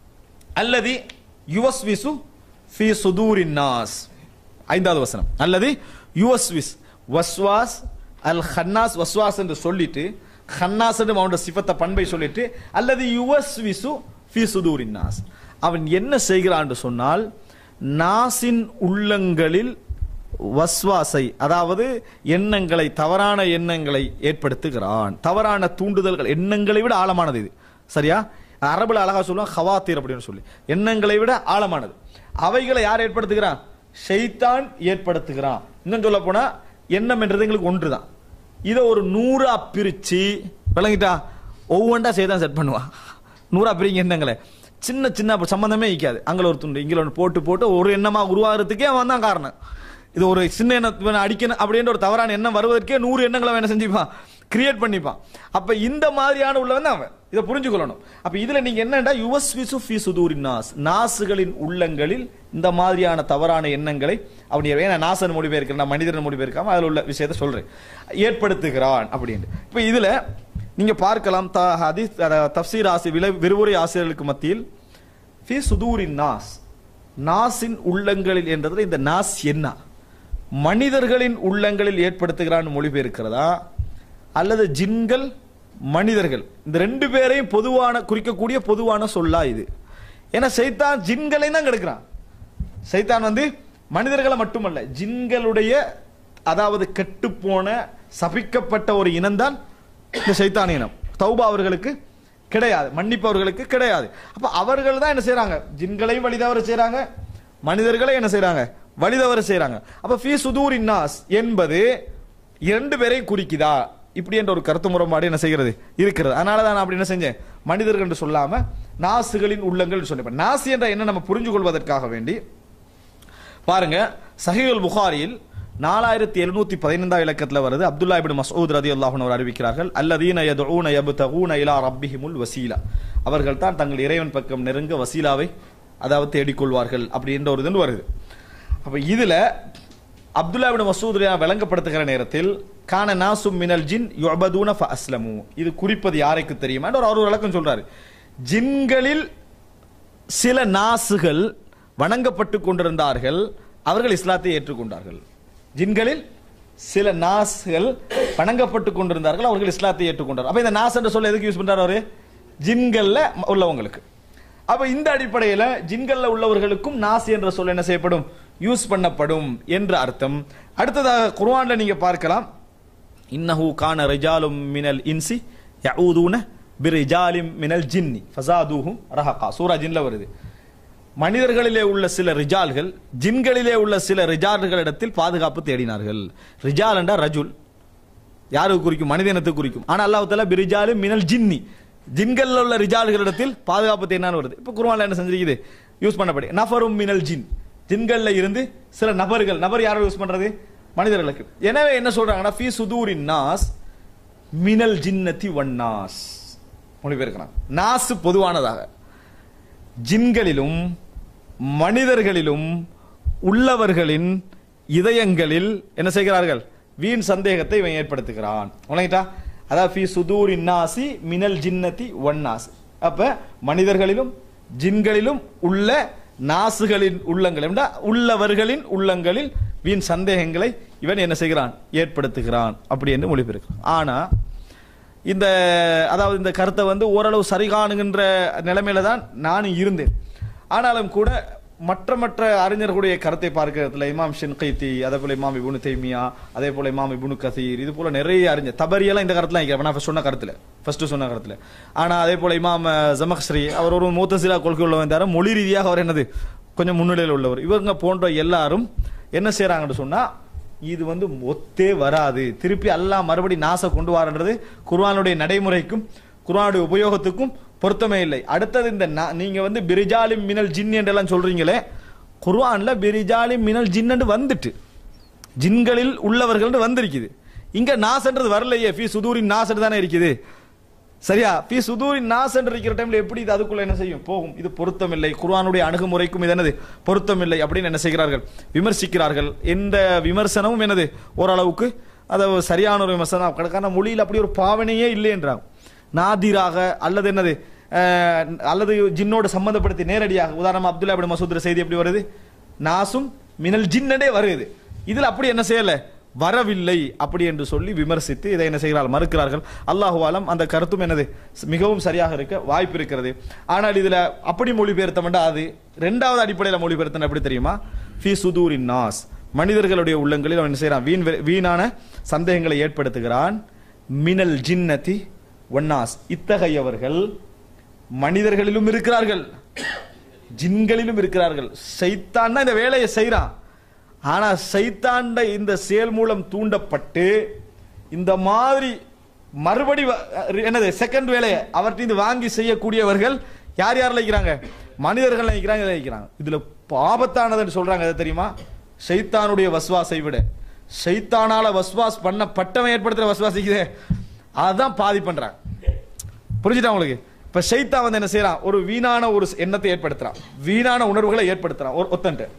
அல்லது யுவஸ்விசு ஃபி சுதூரின் நாஸ் ஐந்தாவது வசனம் அல்லது யுவஸ்விஸ் வஸ்வாஸ் அல் ஹன்னாஸ் வஸ்வாஸ் என்று சொல்லிட்டு ஹன்னாஸ் என்று அவனோட சிஃபத்தை பண்பை சொல்லிட்டு அல்லது யுவஸ்விசு ஃபி சுதூரின் நாஸ் அவன் என்ன செய்கிறான் என்று சொன்னால் நாசின் உள்ளங்களில் வஸ்வாசை அதாவது எண்ணங்களை தவறான எண்ணங்களை ஏற்படுத்துகிறான் தவறான தூண்டுதல்கள் எண்ணங்களை விட ஆழமானது இது சரியா அரபுல அழகா சொல்லுவான் ஹவாத்தீர் அப்படின்னு சொல்லி எண்ணங்களை விட ஆழமானது அவைகளை யார் ஏற்படுத்துகிறான் ஷைத்தான் ஏற்படுத்துகிறான் இன்னும் சொல்ல போனா எண்ணம் என்றது எங்களுக்கு ஒன்றுதான் இதை ஒரு நூறா பிரிச்சு விளங்கிட்டா ஒவ்வொன்றா செய்தான் செட் பண்ணுவான் நூறா பிரிங்க எண்ணங்களை சின்ன சின்ன அப்ப சம்பந்தமே இருக்காது அங்கே ஒரு துண்டு இங்கே ஒன்று போட்டு போட்டு ஒரு எண்ணமா உருவாகிறதுக்கே அவன் தான் காரணம் இது ஒரு சின்ன எண்ணம் இவனை அடிக்கணும் அப்படின்ற ஒரு தவறான எண்ணம் வருவதற்கே நூறு எண்ணங்களை அவன் என்ன செஞ்சுப்பான் கிரியேட் பண்ணிப்பான் அப்ப இந்த மாதிரியான உள்ளவன் தான் அவன் இதை புரிஞ்சுக்கொள்ளணும் அப்ப இதுல நீங்க என்னடா யுவஸ் விசு ஃபி சுதூரின் நாஸ் நாசுகளின் உள்ளங்களில் இந்த மாதிரியான தவறான எண்ணங்களை அவன் ஏன்னா நாசன் மொழிபெயர்க்கிற நான் மனிதன் மொழிபெயர்க்காம அதில் உள்ள விஷயத்தை சொல்றேன் ஏற்படுத்துகிறான் அப்படின்ட்டு இப்ப இதுல நீங்க பார்க்கலாம் த ஹதீஸ் அத- தஃப்சீர் ஆசி விலை விரிவுரை ஆசிரியர்களுக்கு மத்தியில் ஃபி சுதூரின் நாஸ் நாசின் உள்ளங்களில் என்றதுல இந்த நாஸ் என்ன மனிதர்களின் உள்ளங்களில் ஏற்படுத்துகிறான் மொழிபெயர்க்கிறதா அல்லது ஜின்கள் மனிதர்கள் இந்த ரெண்டு பேரையும் பொதுவான குறிக்கக்கூடிய பொதுவான சொல்லா இது ஏன்னா சைத்தான் ஜின்களை தான் கெடுக்கிறான் சைத்தான் வந்து மனிதர்களை மட்டுமல்ல ஜின்களுடைய அதாவது கெட்டுப்போன சபிக்கப்பட்ட ஒரு இனம்தான் இந்த சைத்தான் இனம் தௌபா அவர்களுக்கு கிடையாது மன்னிப்பு அவர்களுக்கு கிடையாது அப்ப அவர்கள் தான் என்ன செய்றாங்க ஜின்களையும் வழிதவர செய்றாங்க மனிதர்களை என்ன செய்றாங்க வழிதவர செய்றாங்க அப்ப ஃபீ சுதூரின் நாஸ் என்பது இரண்டு பேரையும் குறிக்குதா இப்படி என்ற ஒரு கருத்து முரண்பாடு என்ன செய்கிறது இருக்கிறது அதனால தான் நான் அப்படி என்ன செஞ்சேன் மனிதர்கள் என்று சொல்லாம நாசுகளின் உள்ளங்கள் சொன்னேன் நாசி என்ற என்ன நம்ம புரிஞ்சு கொள்வதற்காக வேண்டி பாருங்க சஹீல் புகாரியில் நாலாயிரத்தி எழுநூத்தி பதினைந்தாம் இலக்கத்துல வருது அப்துல்லா இபின் மசூத் ரதி அவர் அறிவிக்கிறார்கள் அல்லதீன யதுஊன யப்தகூன இலா ரப்பிஹிமுல் வசீலா அவர்கள் தான் தங்கள் இறைவன் பக்கம் நெருங்க வசீலாவை அதாவது தேடிக்கொள்வார்கள் அப்படின்ற ஒரு இது வருது அப்ப இதுல அப்துல்லா இபின் மசூத் விளங்கப்படுத்துகிற நேரத்தில் கான நாசும் மினல் ஜின் யுபதூன ஃப அஸ்லமு இது குறிப்பது யாருக்கு தெரியுமா ஒரு அவர் ஒரு விளக்கம் சொல்றாரு ஜின்களில் சில நாசுகள் வணங்கப்பட்டு கொண்டிருந்தார்கள் அவர்கள் இஸ்லாத்தை ஏற்றுக்கொண்டார்கள் ஜின்களில் சில நாஸ்கள் வணங்கப்பட்டு கொண்டிருந்தார்கள் அவர்கள் இஸ்லாத்தை ஏற்றுக்கொண்டார் அப்ப இந்த நாஸ் என்ற சொல்ல எதுக்கு யூஸ் பண்றாரு அவரு ஜின்கள்ல உள்ளவங்களுக்கு அப்ப இந்த அடிப்படையில ஜின்கள்ல உள்ளவர்களுக்கும் நாஸ் என்ற சொல் என்ன செய்யப்படும் யூஸ் பண்ணப்படும் என்ற அர்த்தம் அடுத்ததாக குர்ஆன்ல நீங்க பார்க்கலாம் இன்னஹு கான ரிஜாலும் மினல் இன்சி யஊதுன பிரிஜாலிம் மினல் ஜின்னி ஃபஸாதுஹும் ரஹகா சூரா ஜின்ல வருது மனிதர்களிலே உள்ள சில ரிஜால்கள் ஜின்களிலே உள்ள சில ரிஜால்களிடத்தில் பாதுகாப்பு தேடினார்கள் ரிஜால் என்றா ரஜுல் யாருக்கு குறிக்கும் மனித இனத்தை குறிக்கும் ஆனா அல்லாஹ் தஆலா பிரிஜாலு மினல் ஜின்னி ஜின்கள்ல உள்ள ரிஜால்களிடத்தில் பாதுகாப்பு தேடினான்னு வருது இப்போ குர்ஆன்ல என்ன செஞ்சிருக்குது யூஸ் பண்ணப்படி நஃபரும் மினல் ஜின் ஜின்கள்ல இருந்து சில நபர்கள் நபர் யாரை யூஸ் பண்றது மனிதர்களுக்கு எனவே என்ன சொல்றாங்கன்னா ஃபீ சுதூரின் நாஸ் மினல் ஜின்னதி வன்னாஸ் மொழிபெயர்க்கிறான் நாசு பொதுவானதாக ஜின்களிலும் மனிதர்களிலும் உள்ளவர்களின் இதயங்களில் என்ன செய்கிறார்கள் வீண் சந்தேகத்தை இவன் ஏற்படுத்துகிறான் உலகிட்டா அதாவது ஃபி சுதூரின் நாசி மினல் ஜின்னதி ஒன்னாஸ் அப்ப மனிதர்களிலும் ஜின்களிலும் உள்ள நாசுகளின் உள்ளங்கள் என்றா உள்ளவர்களின் உள்ளங்களில் வீண் சந்தேகங்களை இவன் என்ன செய்கிறான் ஏற்படுத்துகிறான் அப்படி என்று மொழிபெயர்க்கிறான் ஆனா இந்த அதாவது இந்த கருத்தை வந்து ஓரளவு சரி காணுகின்ற நிலைமையில தான் நானும் இருந்தேன் ஆனாலும் கூட மற்ற மற்ற அறிஞர்களுடைய கருத்தை பார்க்கிறதுல இமாம் ஷின்கைத்தி அதே போல இமாம் இபுனு தைமியா அதே போல இமாம் இபுனு கசீர் இது போல நிறைய அறிஞர் தபரியெல்லாம் இந்த கருத்துல நினைக்கிறேன் நான் சொன்ன கருத்துல ஃபர்ஸ்ட் சொன்ன கருத்துல ஆனா அதே போல இமாம் ஜமக்ஸ்ரீ அவர் ஒரு மூத்தசிலா கொள்கை உள்ளவன் தவிர மொழி ரீதியாக அவர் என்னது கொஞ்சம் முன்னிலையில் உள்ளவர் இவங்க போன்ற எல்லாரும் என்ன செய்யறாங்கன்னு சொன்னா இது வந்து ஒத்தே வராது திருப்பி அல்லாஹ் மறுபடி நாச கொண்டு வரன்றது குர்ஆனுடைய நடைமுறைக்கும் குர்ஆனுடைய உபயோகத்துக்கும் பொருத்தமே இல்லை அடுத்தது இந்த நா- நீங்க வந்து பிரிஜாலிம் மினல் ஜின் என்றெல்லாம் சொல்றீங்களே குர்ஆன்ல பிரிஜாலிம் மினல் ஜின்னு வந்துட்டு ஜின்களில் உள்ளவர்கள் வந்திருக்குது இங்க நாசன்றது வரலையே ஃபி சுதூரின் நாசன் தானே இருக்குது சரியா பி சுதூரின் நாசன் இருக்கிற டைம்ல எப்படி இது அதுக்குள்ள என்ன செய்யும் போகும் இது பொருத்தமில்லை குர்ஆனுடைய அணுகுமுறைக்கும் இது என்னது பொருத்தமில்லை அப்படின்னு என்ன செய்கிறார்கள் விமர்சிக்கிறார்கள் இந்த விமர்சனமும் என்னது ஓரளவுக்கு அது சரியான ஒரு விமர்சனம் கடற்கான மொழியில் அப்படி ஒரு பாவனையே இல்லை என்றாங்க நாதிராக அல்லது என்னது அஹ், அல்லது ஜின்னோடு சம்பந்தப்படுத்தி நேரடியாக உதாரணமா அப்துல்லா இப்னு மசூத் செய்தி எப்படி வருது நாசும் மினல் ஜின்னடே வருது இதுல அப்படி என்ன செய்யல வரவில்லை அப்படி என்று சொல்லி விமர்சித்து இதை என்ன செய்கிறார்கள் மறுக்கிறார்கள் அல்லாஹு ஆலம் அந்த கருத்தும் என்னது மிகவும் சரியாக இருக்க வாய்ப்பு இருக்கிறது ஆனால் இதுல அப்படி மொழிபெயர்த்தமெண்டா அது ரெண்டாவது அடிப்படையில் மொழிபெயர்த்தன எப்படி தெரியுமா ஃபி சுதூரின் நாஸ் மனிதர்களுடைய உள்ளங்களில் அவன் என்ன செய்யறான் வீண் வெ- வீணான சந்தேகங்களை ஏற்படுத்துகிறான் மினல் ஜின்னதி ஒன்னாஸ் இத்தகையவர்கள் மனிதர்களிலும் இருக்கிறார்கள் ஜின்களிலும் இருக்கிறார்கள் சைத்தான் தான் இந்த வேலையை செய்றான் ஆனா சைத்தாண்ட இந்த செயல் மூலம் தூண்டப்பட்டு இந்த மாதிரி மறுபடி வ- என்னது செகண்ட் வேலையை அவர்கிட்ட வாங்கி செய்யக்கூடியவர்கள் யார் யார் நினைக்கிறாங்க மனிதர்கள் நினைக்கிறாங்க இதை நினைக்கிறாங்க இதுல ஆபத்தானதுன்னு சொல்றாங்க அது தெரியுமா சைத்தானுடைய வஸ்வாசை விட சைத்தானால வஸ்வாஸ் பண்ணப்பட்டவன் ஏற்படுத்துற வஸ்வாசிக்குதே அதான் பாதி பண்றாங்க புரிஞ்சுட்டா உங்களுக்கு இப்ப ஷைத்தான் வந்து என்ன செய்யறான் ஒரு வீணான ஒரு எண்ணத்தை ஏற்படுத்துறான் வீணான உணர்வுகளை ஏற்படுத்துறான் ஒரு ஒத்தன்ட்டு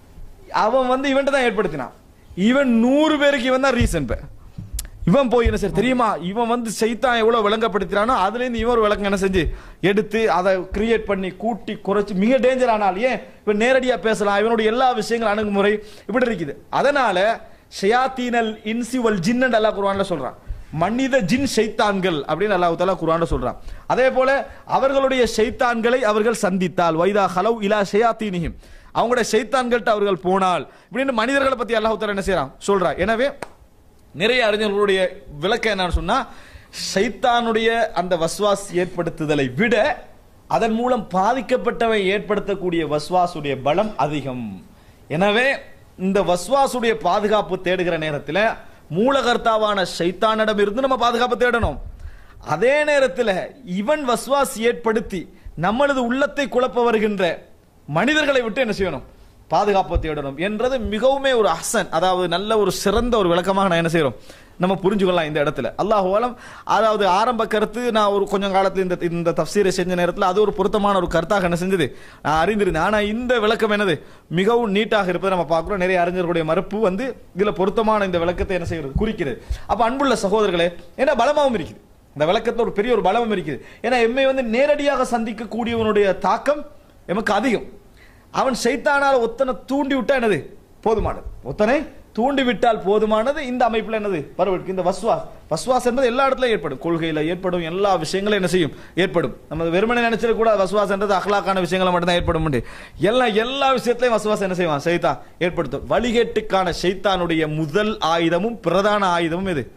அவன் வந்து இவன்ட்ட தான் ஏற்படுத்தினான் இவன் நூறு பேருக்கு இவன் தான் ரீசன் இப்ப இவன் போய் என்ன சார் தெரியுமா இவன் வந்து சைத்தான் எவ்வளவு விளங்கப்படுத்தினானோ அதுல இருந்து இவன் ஒரு விளக்கம் என்ன செஞ்சு எடுத்து அதை கிரியேட் பண்ணி கூட்டி குறைச்சு மிக டேஞ்சர் ஆனால் ஏன் இவன் நேரடியா பேசலாம் இவனுடைய எல்லா விஷயங்கள் அணுகுமுறை இப்படி இருக்குது அதனால ஷயாத்தீனல் இன்சிவல் ஜின்னு அல்லாஹ் குர்ஆன்ல சொல்றான் மனித ஜின் ஷைத்தான்கள் அப்படின்னு அல்லாஹ் தஆலா குர்ஆன்ல சொல்றான் அதே போல அவர்களுடைய ஷைத்தான்களை அவர்கள் சந்தித்தால் வைதா ஹலவ் இலா ஷயாத்தீனிஹிம் அவங்களுடைய ஷைத்தான்கள்ட்ட அவர்கள் போனால் இப்படின்னு மனிதர்களை பத்தி அல்லாஹ் தஆலா என்ன செய்றான் சொல்றான் எனவே நிறைய அறிஞர்களுடைய விளக்கம் என்னன்னு சொன்னா சைத்தானுடைய அந்த வஸ்வாஸ் ஏற்படுத்துதலை விட அதன் மூலம் பாதிக்கப்பட்டவன் ஏற்படுத்தக்கூடிய வஸ்வாசுடைய பலம் அதிகம் எனவே இந்த வஸ்வாசுடைய பாதுகாப்பு தேடுகிற நேரத்தில் மூலகர்த்தாவான சைத்தானிடம் இருந்து நம்ம பாதுகாப்பு தேடணும் அதே நேரத்தில் இவன் வஸ்வாஸ் ஏற்படுத்தி நம்மளது உள்ளத்தை குழப்ப வருகின்ற மனிதர்களை விட்டு என்ன செய்யணும் பாதுகாப்பு தேடணும் என்றது மிகவுமே ஒரு அசன் அதாவது நல்ல ஒரு சிறந்த ஒரு விளக்கமாக நான் என்ன செய்யறோம் நம்ம புரிஞ்சுக்கலாம் இந்த இடத்துல அல்லாஹ் ஆலம் அதாவது ஆரம்ப கருத்து நான் ஒரு கொஞ்சம் காலத்துல இந்த இந்த தஃசீரை செஞ்ச நேரத்தில் அது ஒரு பொருத்தமான ஒரு கருத்தாக என்ன செஞ்சது நான் அறிந்திருந்தேன் ஆனா இந்த விளக்கம் என்னது மிகவும் நீட்டாக இருப்பதை நம்ம பார்க்கிறோம் நிறைய அறிஞர்களுடைய மறுப்பு வந்து இதுல பொருத்தமான இந்த விளக்கத்தை என்ன செய்யறது குறிக்கிறது அப்ப அன்புள்ள சகோதரர்களே ஏன்னா பலமாவும் இருக்குது இந்த விளக்கத்துல ஒரு பெரிய ஒரு பலமும் இருக்குது ஏன்னா எம்மை வந்து நேரடியாக சந்திக்கக்கூடியவனுடைய தாக்கம் எமக்கு அதிகம் அவன் சைத்தானால் ஒத்தனை தூண்டி விட்டா என்னது போதுமானது ஒத்தனை தூண்டி விட்டால் போதுமானது இந்த அமைப்புல என்னது வரவிருக்கு இந்த வஸ்வாஸ் வஸ்வாஸ் என்பது எல்லா இடத்துலயும் ஏற்படும் கொள்கையில ஏற்படும் எல்லா விஷயங்களும் என்ன செய்யும் ஏற்படும் நம்ம வெறுமனே நினைச்சிட கூட வஸ்வாஸ் என்றது அகலாக்கான விஷயங்களை மட்டும்தான் ஏற்படும் எல்லா எல்லா விஷயத்திலையும் வஸ்வாஸ் என்ன செய்வான் சைத்தான் ஏற்படுத்தும் வழிகேட்டுக்கான சைத்தானுடைய முதல் ஆயுதமும் பிரதான ஆயுதமும் எது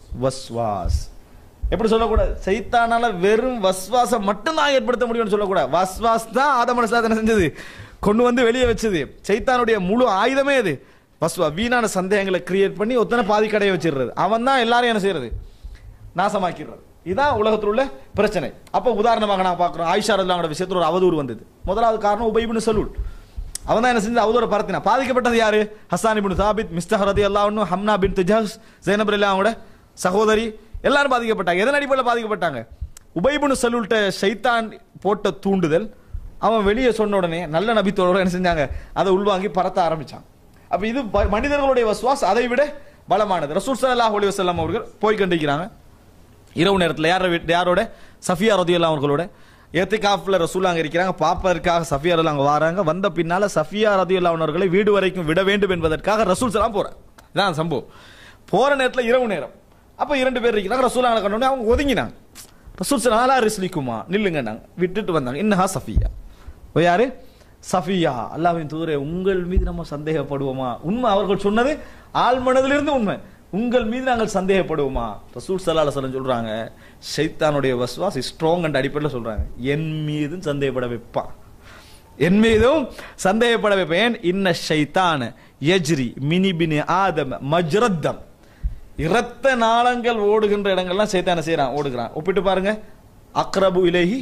வஸ்வாஸ் எப்படி சொல்லக்கூடாது சைத்தானால வெறும் வஸ்வாசம் மட்டும்தான் ஏற்படுத்த முடியும்னு சொல்லக்கூடாது வஸ்வாஸ் தான் ஆதமன சாதனை செஞ்சது கொண்டு வந்து வெளியே வச்சது சைத்தானுடைய முழு ஆயுதமே அது வஸ்வா வீணான சந்தேகங்களை கிரியேட் பண்ணி ஒத்தனை பாதி கடையை வச்சிடுறது அவன் தான் எல்லாரையும் என்ன செய்யறது நாசமாக்கிடுறது இதுதான் உலகத்தில் உள்ள பிரச்சனை அப்போ உதாரணமாக நான் பார்க்குறோம் ஆயிஷா ரல்லாங்களோட விஷயத்தில் ஒரு அவதூறு வந்தது முதலாவது காரணம் உபைபின் சலூல் அவன் தான் என்ன செஞ்சு அவதூற பரத்தினா பாதிக்கப்பட்டது யாரு ஹசான் இப்னு சாபித் மிஸ்டர் ரதி அல்லாஹ்னு ஹம்னா பின் திஜாஸ் ஜெயனபர் இல்லா அவங்களோட சகோதரி எல்லாரும் பாதிக்கப்பட்டாங்க எதன் அடிப்படையில் பாதிக்கப்பட்டாங்க உபைபுனு சலூல்ட்ட ஷைத்தான் போட்ட தூண்டுதல் அவன் வெளியே சொன்ன உடனே நல்ல நபித்தோட என்ன செஞ்சாங்க அதை உள்வாங்கி பரத்த ஆரம்பிச்சான் அப்ப இது ப- மனிதர்களுடைய வஸ்வாஸ் அதை விட பலமானது ரசூல் ஸல்லல்லாஹு அலைஹி வஸல்லம் அவர்கள் போய் கண்டிக்கிறாங்க இரவு நேரத்தில் யார வீட்- யாரோட சஃபியா ரதியல்லா அவர்களோட ஏத்திகாஃப்ல ரசூல் அங்க இருக்கிறாங்க பாப்பதற்காக சஃபியா ரதி அங்க வராங்க வந்த பின்னால சஃபியா ரதியல்லா அவர்களை வீடு வரைக்கும் விட வேண்டும் என்பதற்காக ரசூல் சலாம் போறாங்க இதான் சம்பவம் போற நேரத்தில் இரவு நேரம் அப்ப இரண்டு பேர் இருக்கிறாங்க ரசூல் அங்க கண்டோடனே அவங்க ஒதுங்கினாங்க ரசூல் சலாம் அலா ரிஸ்லிக்குமா நில்லுங்கன்னாங்க விட்டுட்டு வந்தாங்க இன்னஹா சஃபியா ஓ யாரு சஃபியா அல்லாஹ்வின் தூதரே உங்கள் மீது நம்ம சந்தேகப்படுவோமா உண்மை அவர்கள் சொன்னது ஆள் மனதிலிருந்து உண்மை உங்கள் மீது நாங்கள் சந்தேகப்படுவோமா ரசூல் சல்லா அலுவலம் சொல்றாங்க ஷைத்தானுடைய வஸ்வாஸ் ஸ்ட்ராங் அண்ட் அடிப்படையில் சொல்றாங்க என் மீதும் சந்தேகப்பட வைப்பான் என் மீதும் சந்தேகப்பட வைப்பேன் இன்ன ஷைத்தான யஜ்ரி மினிபினி ஆதம மஜ்ரத்தம் இரத்த நாளங்கள் ஓடுகின்ற இடங்கள்லாம் சைத்தான் என்ன செய்யறான் ஓடுகிறான் ஒப்பிட்டு பாருங்க அக்ரபு இலேஹி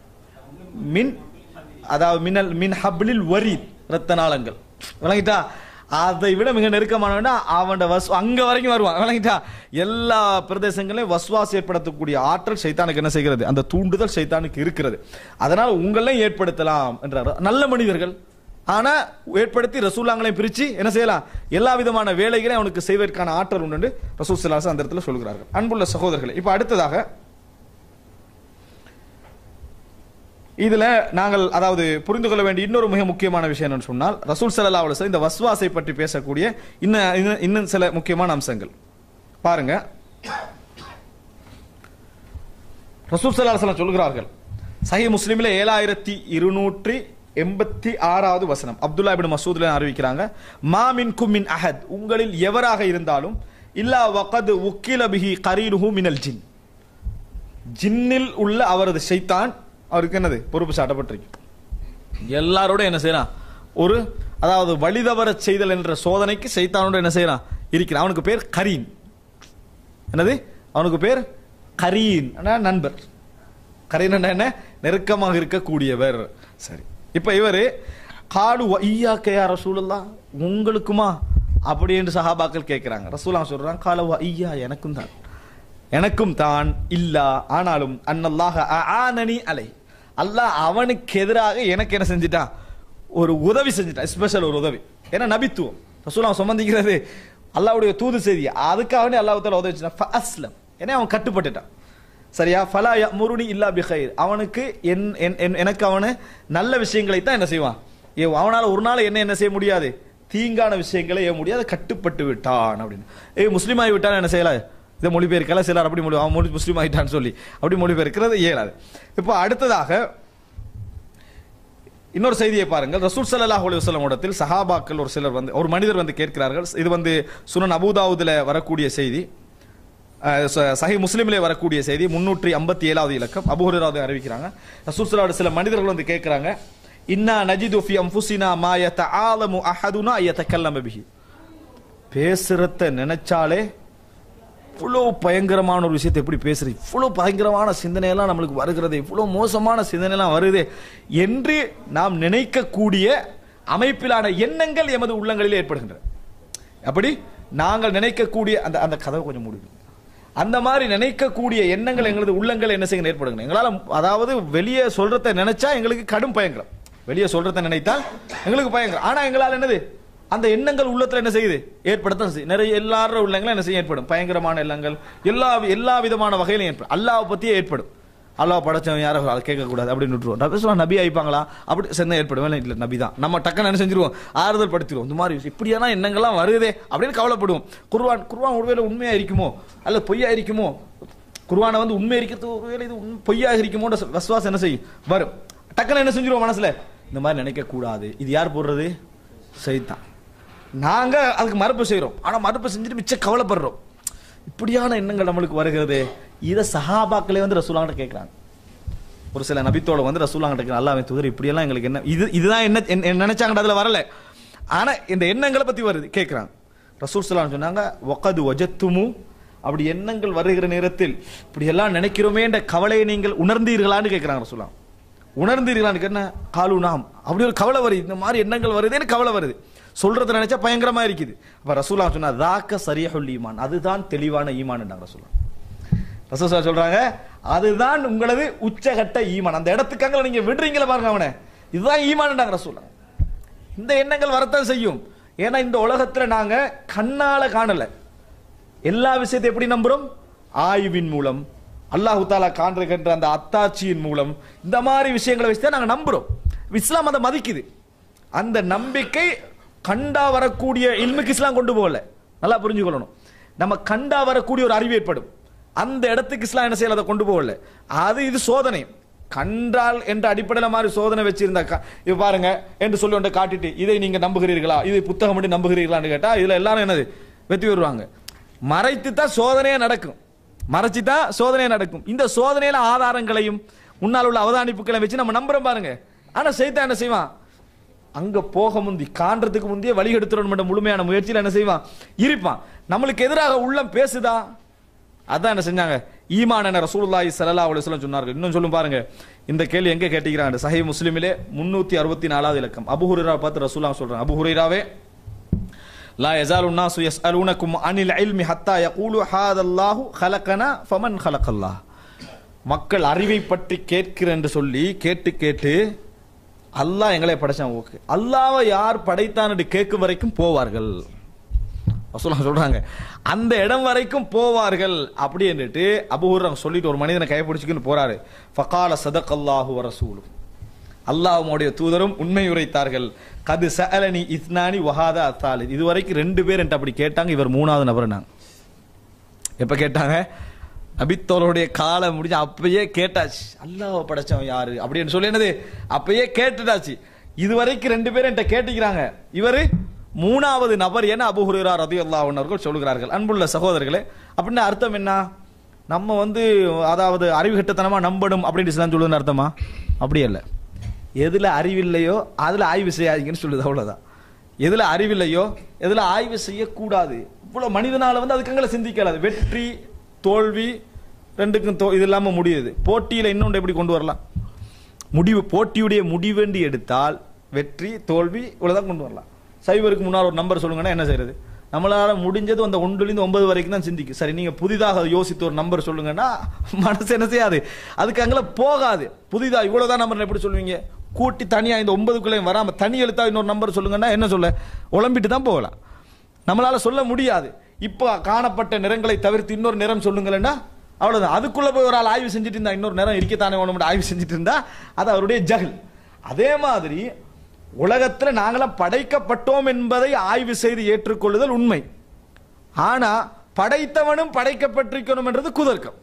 மின் அதாவது மினல் மின் ஹப்லில் வரீத் ரத்த நாளங்கள் விளங்கிட்டா அதை விட மிக நெருக்கமானவனா அவன் வஸ் அங்க வரைக்கும் வருவான் விளங்கிட்டா எல்லா பிரதேசங்களையும் வஸ்வாஸ் ஏற்படுத்தக்கூடிய ஆற்றல் சைத்தானுக்கு என்ன செய்கிறது அந்த தூண்டுதல் சைத்தானுக்கு இருக்கிறது அதனால் உங்களையும் ஏற்படுத்தலாம் என்றார் நல்ல மனிதர்கள் ஆனா ஏற்படுத்தி ரசூலாங்களையும் பிரிச்சு என்ன செய்யலாம் எல்லா விதமான வேலைகளையும் அவனுக்கு செய்வதற்கான ஆற்றல் உண்டு என்று ரசூல் ஸல்லல்லாஹு அந்த இடத்துல சொல்கிறார்கள் அன்புள்ள சகோதரர்களே இப்ப அடுத்ததாக இதுல நாங்கள் அதாவது புரிந்து கொள்ள வேண்டிய இன்னொரு மிக முக்கியமான விஷயம் என்னன்னு சொன்னால் ரசூல் ஸல்லல்லாஹு அலைஹி வஸல்லம் இந்த வஸ்வாஸை பற்றி பேசக்கூடிய இன்னும் இன்னும் இன்னும் சில முக்கியமான அம்சங்கள் பாருங்க ரசூல் ஸல்லல்லாஹு அலைஹி வஸல்லம் சொல்கிறார்கள் சஹீஹ் முஸ்லிமில் ஏழாயிரத்தி இருநூற்றி எண்பத்தி ஆறாவது வசனம் அப்துல்லா இப்னு மசூத்ல அறிவிக்கிறாங்க மாமின் குமின் அஹத் உங்களில் எவராக இருந்தாலும் இல்லா வகது உக்கில பிஹி கரீனுஹு மினல் ஜின் ஜின்னில் உள்ள அவரது ஷைத்தான் அவருக்கு என்னது பொறுப்பு சாட்டப்பட்டிருக்கு எல்லாரோட என்ன செய்யறான் ஒரு அதாவது வழிதவர செய்தல் என்ற சோதனைக்கு சைத்தானோட என்ன செய்யறான் இருக்கிறான் அவனுக்கு பேர் கரீன் என்னது அவனுக்கு பேர் கரீன் அண்ணா, நண்பர் கரீன் அண்ணா என்ன நெருக்கமாக இருக்கக்கூடியவர் சரி இப்ப இவரு காடு ஐயா கேயா ரசூலுல்லா உங்களுக்குமா அப்படி என்று சஹாபாக்கள் கேட்கிறாங்க ரசூலா சொல்றாங்க கால ஐயா எனக்கும் தான் எனக்கும் தான் இல்லா ஆனாலும் அன்னல்லாஹ ஆனனி அலை அல்லாஹ் அவனுக்கு எதிராக எனக்கு என்ன செஞ்சிட்டான் ஒரு உதவி செஞ்சுட்டான் ஸ்பெஷல் ஒரு உதவி ஏன்னா நபித்துவம் ரசூலாம் சம்பந்திக்கிறது அல்லாஹ்வுடைய தூது செய்தி அதுக்காக அல்லாஹ் தால உதவி செஞ்சான் அஸ்லம் ஏன்னா அவன் கட்டுப்பட்டுட்டான் சரியா ஃபலா முருனி இல்லா பிஹைர் அவனுக்கு என் என்- என்- எனக்கு அவனு நல்ல விஷயங்களை தான் என்ன செய்வான் ஏ அவனால ஒரு நாள் என்ன என்ன செய்ய முடியாது தீங்கான விஷயங்களை ஏன் முடியாது கட்டுப்பட்டு விட்டான் அப்படின்னு ஏய் முஸ்லீம் ஆகி விட்டான் என்ன செய்யலாம் இதை மொழிபெயர்க்கல சிலர் அப்படி மொழி அவன் மொழி முஸ்லீம் ஆகிட்டான்னு சொல்லி அப்படி மொழிபெயர்க்கிறது இயலாது இப்போ அடுத்ததாக இன்னொரு செய்தியை பாருங்கள் ரசூல் ஸல்லல்லாஹு அலைஹி வஸல்லம் இடத்தில் சஹாபாக்கள் ஒரு சிலர் வந்து ஒரு மனிதர் வந்து கேட்கிறார்கள் இது வந்து சுனன் அபூதாவுதுல வரக்கூடிய செய்தி அஹ், ச- சஹி முஸ்லிமிலே வரக்கூடிய செய்தி முன்னூற்றி ஐம்பத்தி ஏழாவது இலக்கம் அபூஹுராவது அறிவிக்கிறாங்க ரசூல் ஸல்லல்லாஹு சில மனிதர்கள் வந்து கேட்கிறாங்க இன்னா நஜிது ஃபி அன்ஃபுசினா மா யதஆலமு அஹதுனா யதகல்லம பிஹி பேசுறத நினைச்சாலே இவ்வளோ பயங்கரமான ஒரு விஷயத்தை எப்படி பேசுறது இவ்வளோ பயங்கரமான சிந்தனையெல்லாம் நம்மளுக்கு வருகிறது இவ்வளோ மோசமான சிந்தனையெல்லாம் வருது என்று நாம் நினைக்கக்கூடிய அமைப்பிலான எண்ணங்கள் எமது உள்ளங்களில் ஏற்படுகின்றன அப்படி நாங்கள் நினைக்கக்கூடிய அந்த அந்த கதவை கொஞ்சம் மூடுங்க அந்த மாதிரி நினைக்கக்கூடிய எண்ணங்கள் எங்களது உள்ளங்கள் என்ன செய்ய ஏற்படுங்க எங்களால் அதாவது வெளியே சொல்றத நினைச்சா எங்களுக்கு கடும் பயங்கரம் வெளியே சொல்றத நினைத்தால் எங்களுக்கு பயங்கரம் ஆனா எங்களால் என்னது அந்த எண்ணங்கள் உள்ளத்துல என்ன செய்யுது ஏற்படத்தான் செய்யுது நிறைய எல்லாரோட உள்ளங்களும் என்ன செய்ய ஏற்படும் பயங்கரமான எண்ணங்கள் எல்லா எல்லா விதமான வகையிலும் ஏற்படும் அல்லாஹ் பத்தியே ஏற்படும் அல்லாஹ் படைச்சவன் யாரும் அதை கேட்கக்கூடாது அப்படின்னு விட்டுருவோம் நபி சொல்லுவாங்க நபி ஆயிப்பாங்களா அப்படி சேர்ந்தா ஏற்படும் இல்லை இல்லை நபி தான் நம்ம டக்குன்னு என்ன செஞ்சிருவோம் ஆறுதல் படுத்திடுவோம் இந்த மாதிரி இப்படியான எண்ணங்கள்லாம் வருதே அப்படின்னு கவலைப்படுவோம் குர்வான் குர்வான் ஒருவேளை உண்மையா இருக்குமோ அல்ல பொய்யா இருக்குமோ குர்வானை வந்து உண்மை இருக்கிறது ஒருவேளை இது உண்மை- பொய்யாக இருக்குமோன்ற வசுவாசம் என்ன செய்யும் வரும் டக்குன்னு என்ன செஞ்சிருவோம் மனசுல இந்த மாதிரி நினைக்க கூடாது இது யார் போடுறது சைத்தான் நாங்க அதுக்கு மறுப்பு செய்றோம் ஆனா மறுப்பு செஞ்சுட்டு மிச்சம் கவலைப்படுறோம் இப்படியான எண்ணங்கள் நம்மளுக்கு வருகிறது இதை சஹாபாக்களே வந்து ரசூலாங்கிட்ட கேட்குறாங்க ஒரு சில நபித்தோட வந்து ரசூலாங்கிட்ட கேட்குறாங்க அல்லாஹ் தூதர் இப்படியெல்லாம் எங்களுக்கு என்ன இது இதுதான் என்ன என்ன- என்ன நினைச்சாங்கடா அதுல வரல ஆனா இந்த எண்ணங்களை பத்தி வருது கேட்குறாங்க ரசூல் சலாம் சொன்னாங்க ஒக்கது ஒஜத்துமு அப்படி எண்ணங்கள் வருகிற நேரத்தில் இப்படி எல்லாம் நினைக்கிறோமேன்ற கவலையை நீங்கள் உணர்ந்தீர்களான்னு கேட்குறாங்க ரசூலாம் உணர்ந்தீர்களான்னு என்ன காலு நாம் அப்படி ஒரு கவலை வருது இந்த மாதிரி எண்ணங்கள் வருதுன்னு கவலை வருது சொல்றத நினைச்சா பயங்கரமா இருக்குது அப்ப ரசூலா சொன்னா தாக்க சரியாகுல் ஈமான் அதுதான் தெளிவான ஈமான்ன்றாங்க ரசூலா ரசூலா சொல்றாங்க அதுதான் உங்களது உச்சகட்ட ஈமான் அந்த இடத்துக்காக நீங்க விடுறீங்களா பாருங்க அவனை இதுதான் ஈமான்ன்றாங்க ரசூலா இந்த எண்ணங்கள் வரத்தான் செய்யும் ஏன்னா இந்த உலகத்துல நாங்க கண்ணால காணல எல்லா விஷயத்தை எப்படி நம்புறோம் ஆய்வின் மூலம் அல்லாஹு தாலா காண்கின்ற அந்த அத்தாட்சியின் மூலம் இந்த மாதிரி விஷயங்களை வச்சு தான் நாங்க நம்புறோம் இஸ்லாம் அதை மதிக்குது அந்த நம்பிக்கை கண்டா வரக்கூடிய இல்முக்கு இஸ்லாம் கொண்டு போகல நல்லா புரிஞ்சுக்கொள்ளணும் நம்ம கண்டா வரக்கூடிய ஒரு அறிவு ஏற்படும் அந்த இடத்துக்கு இஸ்லாம் என்ன செய்யல அதை கொண்டு போகல அது இது சோதனை கண்டால் என்ற அடிப்படையில் மாதிரி சோதனை வச்சிருந்தா கா- இது பாருங்க என்று சொல்லி ஒன்றை காட்டிட்டு இதை நீங்க நம்புகிறீர்களா இது புத்தகம் மட்டும் நம்புகிறீர்களான்னு கேட்டா இதுல எல்லாரும் என்னது வெற்றி வருவாங்க மறைத்து தான் சோதனையே நடக்கும் மறைச்சு தான் சோதனையே நடக்கும் இந்த சோதனையில ஆதாரங்களையும் முன்னால் உள்ள அவதானிப்புகளை வச்சு நம்ம நம்புறோம் பாருங்க ஆனா செய்தான் என்ன செய்வான் அங்க போக முந்தி காண்றதுக்கு முந்தைய வழி எடுத்துறோம் முழுமையான முயற்சியில் என்ன செய்வான் இருப்பான் நம்மளுக்கு எதிராக உள்ளம் பேசுதா அதான் என்ன செஞ்சாங்க ஈமான் என ரசூலுல்லாஹி ஸல்லல்லாஹு அலைஹி வஸல்லம் சொன்னார்கள் இன்னும் சொல்லும் பாருங்க இந்த கேள்வி எங்க கேட்டிக்கிறாங்க சஹீஹ் முஸ்லிமிலே முன்னூத்தி அறுபத்தி நாலாவது இலக்கம் அபு ஹுரைரா பார்த்து ரசூலா சொல்றாங்க அபு ஹுரைராவே லா யஸாலு الناس يسألونكم عن العلم حتى يقولوا هذا الله خلقنا فمن خلق الله மக்கள் அறிவை பற்றி கேட்கிற என்று சொல்லி கேட்டு கேட்டு அல்லாஹ் எங்களை படைச்சான் ஓகே அல்லாஹ்வை யார் படைத்தான் என்று கேட்கும் வரைக்கும் போவார்கள் ரசூலுல்லாஹ் சொல்றாங்க அந்த இடம் வரைக்கும் போவார்கள் அப்படி என்றுட்டு அபூர்ரம் சொல்லிட்டு ஒரு மனிதனை கைப்பிடிச்சுக்கின்னு போறாரு ஃபகால சதகல்லாஹு வ ரசூலு அல்லாஹ்வுடைய தூதரும் உண்மை உரைத்தார்கள் கது சஅலனி இஸ்னானி வஹாதா அத்தாலித் இதுவரைக்கும் ரெண்டு பேர் என்கிட்ட அப்படி கேட்டாங்க இவர் மூணாவது நபர் நாங்க எப்ப கேட்டாங்க நபித்தோருடைய காலம் முடிஞ்சு அப்பயே கேட்டாச்சு அல்லாஹ் படைச்சவன் யாரு அப்படின்னு சொல்லி என்னது அப்பயே கேட்டுட்டாச்சு இதுவரைக்கும் ரெண்டு பேரும் என்கிட்ட கேட்டுக்கிறாங்க இவரு மூணாவது நபர் என அபு ஹுரைரா ரதியல்லாஹு அவர்கள் சொல்கிறார்கள் அன்புள்ள சகோதரர்களே அப்படின்னு அர்த்தம் என்ன நம்ம வந்து அதாவது அறிவுகட்டத்தனமா நம்பணும் அப்படின்னு இஸ்லாம் சொல்லுதுன்னு அர்த்தமா அப்படி இல்ல எதுல அறிவில்லையோ அதுல ஆய்வு செய்யாதீங்கன்னு சொல்லுது அவ்வளவுதான் எதுல அறிவில்லையோ எதுல ஆய்வு செய்யக்கூடாது இவ்வளவு மனிதனால வந்து அதுக்கங்களை சிந்திக்கலாது வெற்றி தோல்வி ரெண்டுக்கும் தோ- இது இல்லாம முடியுது போட்டியில இன்னொன்று எப்படி கொண்டு வரலாம் முடிவு போட்டியுடைய முடிவென்று எடுத்தால் வெற்றி தோல்வி இவ்வளவுதான் கொண்டு வரலாம் சைபருக்கு முன்னால் ஒரு நம்பர் சொல்லுங்கன்னா என்ன செய்யறது நம்மளால முடிஞ்சது அந்த ஒன்றுலேருந்து ஒன்பது வரைக்கும் தான் சிந்திக்கும் சரி நீங்க புதிதாக யோசித்து ஒரு நம்பர் சொல்லுங்கன்னா மனசு என்ன செய்யாது அதுக்கு அங்கே போகாது புதிதா இவ்வளவுதான் நம்பர் எப்படி சொல்லுவீங்க கூட்டி தனியா இந்த ஒன்பதுக்குள்ளேயும் வராம தனி எழுத்தா இன்னொரு நம்பர் சொல்லுங்கன்னா என்ன சொல்ல உழம்பிட்டு தான் போகலாம் நம்மளால சொல்ல முடியாது இப்போ காணப்பட்ட நிறங்களை தவிர்த்து இன்னொரு நிறம் சொல்லுங்களேன்னா அவ்வளவுதான் அதுக்குள்ள போய் ஒரு ஆள் ஆய்வு செஞ்சுட்டு இருந்தா இன்னொரு நிறம் இருக்கத்தானே ஒன்று ஆய்வு செஞ்சுட்டு இருந்தா அது அவருடைய ஜகல் அதே மாதிரி உலகத்துல நாங்களாம் படைக்கப்பட்டோம் என்பதை ஆய்வு செய்து ஏற்றுக்கொள்ளுதல் உண்மை ஆனா படைத்தவனும் படைக்கப்பட்டிருக்கணும் என்றது குதர்க்கம்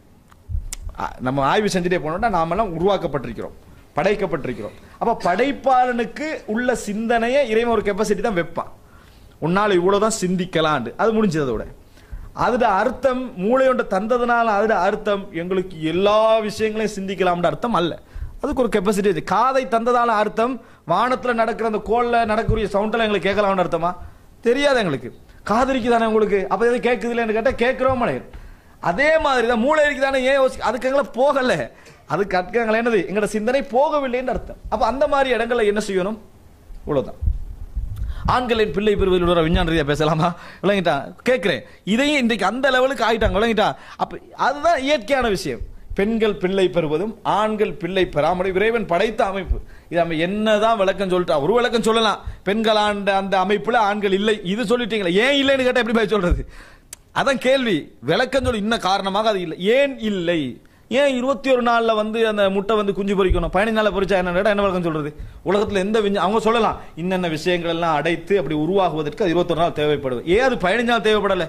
ஆ, நம்ம ஆய்வு செஞ்சுட்டே போனோம்னா நாமெல்லாம் உருவாக்கப்பட்டிருக்கிறோம் படைக்கப்பட்டிருக்கிறோம் அப்ப படைப்பாளனுக்கு உள்ள சிந்தனையை இறைவன் ஒரு கெப்பாசிட்டி தான் வைப்பான் உன்னால இவ்வளவுதான் சிந்திக்கலாண்டு அது முடிஞ்சது அதோட அதோட அர்த்தம் மூளையோட தந்ததுனால அதோட அர்த்தம் எங்களுக்கு எல்லா விஷயங்களையும் சிந்திக்கலாம்ன்ற அர்த்தம் அல்ல அதுக்கு ஒரு கெப்பாசிட்டி இருக்கு காதை தந்ததால அர்த்தம் வானத்துல நடக்கிற அந்த கோல்ல நடக்கக்கூடிய சவுண்டெல்லாம் எங்களுக்கு கேட்கலாம்னு அர்த்தமா தெரியாது எங்களுக்கு காதலிக்கு தானே உங்களுக்கு அப்ப எது கேட்குது இல்லைன்னு கேட்டா கேட்கிறோம் மனைவர் அதே மாதிரி தான் மூளை இருக்கு தானே ஏன் யோசி அதுக்கு எங்களை போகல அதுக்கு அட்கங்கள என்னது எங்களோட சிந்தனை போகவில்லைன்னு அர்த்தம் அப்ப அந்த மாதிரி இடங்கள்ல என்ன செய்யணும் இவ்வளவுதான் ஆண்களின் பிள்ளை பெறுவதில் ஒரு விஞ்ஞான ரீதியா பேசலாமா விளங்கிட்டா கேட்கிறேன் இதையும் இன்றைக்கு அந்த லெவலுக்கு ஆயிட்டாங்க விளங்கிட்டா அப்ப அதுதான் இயற்கையான விஷயம் பெண்கள் பிள்ளை பெறுவதும் ஆண்கள் பிள்ளை பெறாமல் இறைவன் படைத்த அமைப்பு இது நம்ம என்னதான் விளக்கம் சொல்லிட்டா ஒரு விளக்கம் சொல்லலாம் பெண்கள் ஆண்ட அந்த அமைப்புல ஆண்கள் இல்லை இது சொல்லிட்டீங்களா ஏன் இல்லைன்னு கேட்டா எப்படி போய் சொல்றது அதான் கேள்வி விளக்கம் சொல்லி இன்ன காரணமாக அது இல்லை ஏன் இல்லை ஏன் இருபத்தி ஒரு நாள்ல வந்து அந்த முட்டை வந்து குஞ்சு பொரிக்கணும் பதினஞ்சு நாள்ல பொரிச்சா என்ன என்ன விளக்கம் சொல்றது உலகத்துல எந்த விஞ்ஞ அவங்க சொல்லலாம் இன்னென்ன விஷயங்கள் எல்லாம் அடைத்து அப்படி உருவாகுவதற்கு அது இருபத்தொரு நாள் தேவைப்படுது ஏன் அது பதினஞ்சு நாள் தேவைப்படல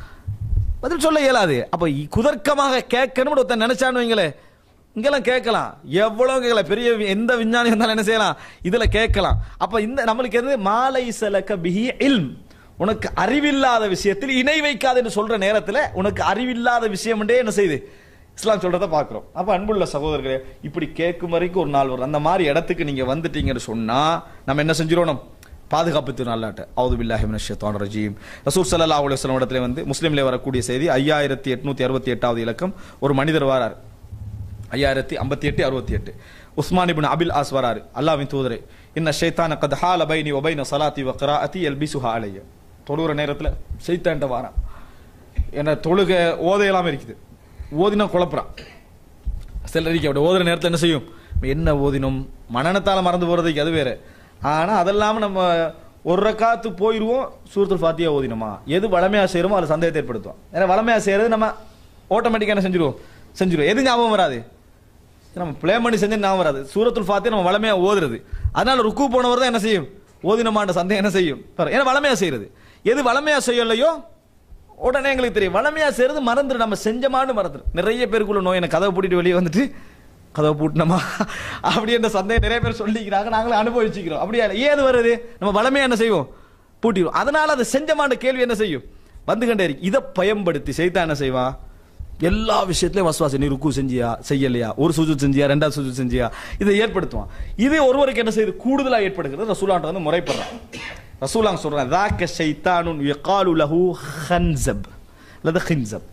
பதில் சொல்ல இயலாது அப்ப இ- குதர்க்கமாக கேட்கணும்னு ஒருத்தன் நினைச்சான்னு வைங்களே இங்கெல்லாம் கேட்கலாம் எவ்வளவு கேட்கலாம் பெரிய வி- எந்த விஞ்ஞானி இருந்தாலும் என்ன செய்யலாம் இதுல கேட்கலாம் அப்ப இந்த நம்மளுக்கு எது மாலை சலக்க பிஹி இல்ம் உனக்கு அறிவில்லாத விஷயத்தில் இணை வைக்காது என்று சொல்ற நேரத்துல உனக்கு அறிவில்லாத விஷயம் என்ன செய்யுது இஸ்லாம் சொல்றத பாக்குறோம் அப்ப அன்புள்ள சகோதரர்களே இப்படி கேட்கும் வரைக்கும் ஒரு நாள் வரும் அந்த மாதிரி இடத்துக்கு நீங்க வந்துட்டீங்கன்னு சொன்னா நம்ம என்ன செஞ்சிடணும் பாதுகாப்பு திருநாளாட்ட அவுது பில்லாஹி மினஷ் ஷைத்தானிர் ரஜீம் ரசூல் ஸல்லல்லாஹு அலைஹி வஸல்லம் இடத்துல வந்து முஸ்லிம்ல வரக்கூடிய செய்தி ஐயாயிரத்தி எட்நூத்தி அறுபத்தி எட்டாவது இலக்கம் ஒரு மனிதர் வரார் ஐயாயிரத்தி ஐம்பத்தி எட்டு அறுபத்தி எட்டு உஸ்மான் இப்னு அபில் ஆஸ் வராரு அல்லாஹ்வின் தூதரே இன்ன ஷைத்தான கத் ஹால பைனி வ பைன ஸலாத்தி வ க்ராஅத்தி யல்பிசுஹா அலைய தொழுகிற நேரத்துல ஷைத்தான்ட்ட வாரான் என்ன தொழுக ஓதையெல்லாம் இருக்குது ஓதினா குழப்புறான் சிலருக்கு அப்படி ஓதுற நேரத்தில் என்ன செய்யும் என்ன ஓதினோம் மனநத்தால மறந்து போறதுக்கு அது வேற ஆனா அதெல்லாம நம்ம ஒரு ரக்காத்து போயிருவோம் சூரத்துல் ஃபாத்தியா ஓதினோமா எது வளமையா செய்யறோமோ அது சந்தேகத்தை ஏற்படுத்தும் ஏன்னா வளமையா செய்யறது நம்ம ஆட்டோமேட்டிக்கா என்ன செஞ்சிருவோம் செஞ்சிருவோம் எது ஞாபகம் வராது நம்ம ப்ளே பண்ணி செஞ்சு ஞாபகம் வராது சூரத்துல் ஃபாத்தியா நம்ம வளமையா ஓதுறது அதனால ருக்கு போனவர் தான் என்ன செய்யும் ஓதினமான்ற சந்தேகம் என்ன செய்யும் பாரு, ஏன்னா வளமையா செய்யறது எது வளமையா செய்யலையோ உடனே எங்களுக்கு தெரியும் வளமையா செய்யறது மறந்துடும் நம்ம செஞ்சமான்னு மறந்துடும் நிறைய பேருக்குள்ள நோய் எனக்கு கதவை பூட்டிட்டு வெளியே வந்துட்டு கதவை பூட்டினமா அப்படி என்ற சந்தேகம் நிறைய பேர் சொல்லிக்கிறாங்க நாங்களும் அனுபவிச்சுக்கிறோம் அப்படியா இல்லை? ஏது வருது நம்ம வளமையா என்ன செய்வோம் பூட்டிடுவோம் அதனால அதை செஞ்சமான கேள்வி என்ன செய்யும் வந்து கண்டே இருக்கு இதை பயன்படுத்தி செய்தா என்ன செய்வான் எல்லா விஷயத்திலையும் வசுவாசம் நீ ருக்கு செஞ்சியா செய்யலையா ஒரு சுஜு செஞ்சியா ரெண்டாவது சுஜு செஞ்சியா இதை ஏற்படுத்துவான் இது ஒருவருக்கு என்ன செய்யுது கூடுதலா ஏற்படுகிறது ரசூலான்ட்ட வந்து முறைப்படுறான் ரசூலாங்க சொல்றான் தாக்க ஷைத்தானுன் யகாலு லஹு ஹன்சப் அல்லது ஹின்சப்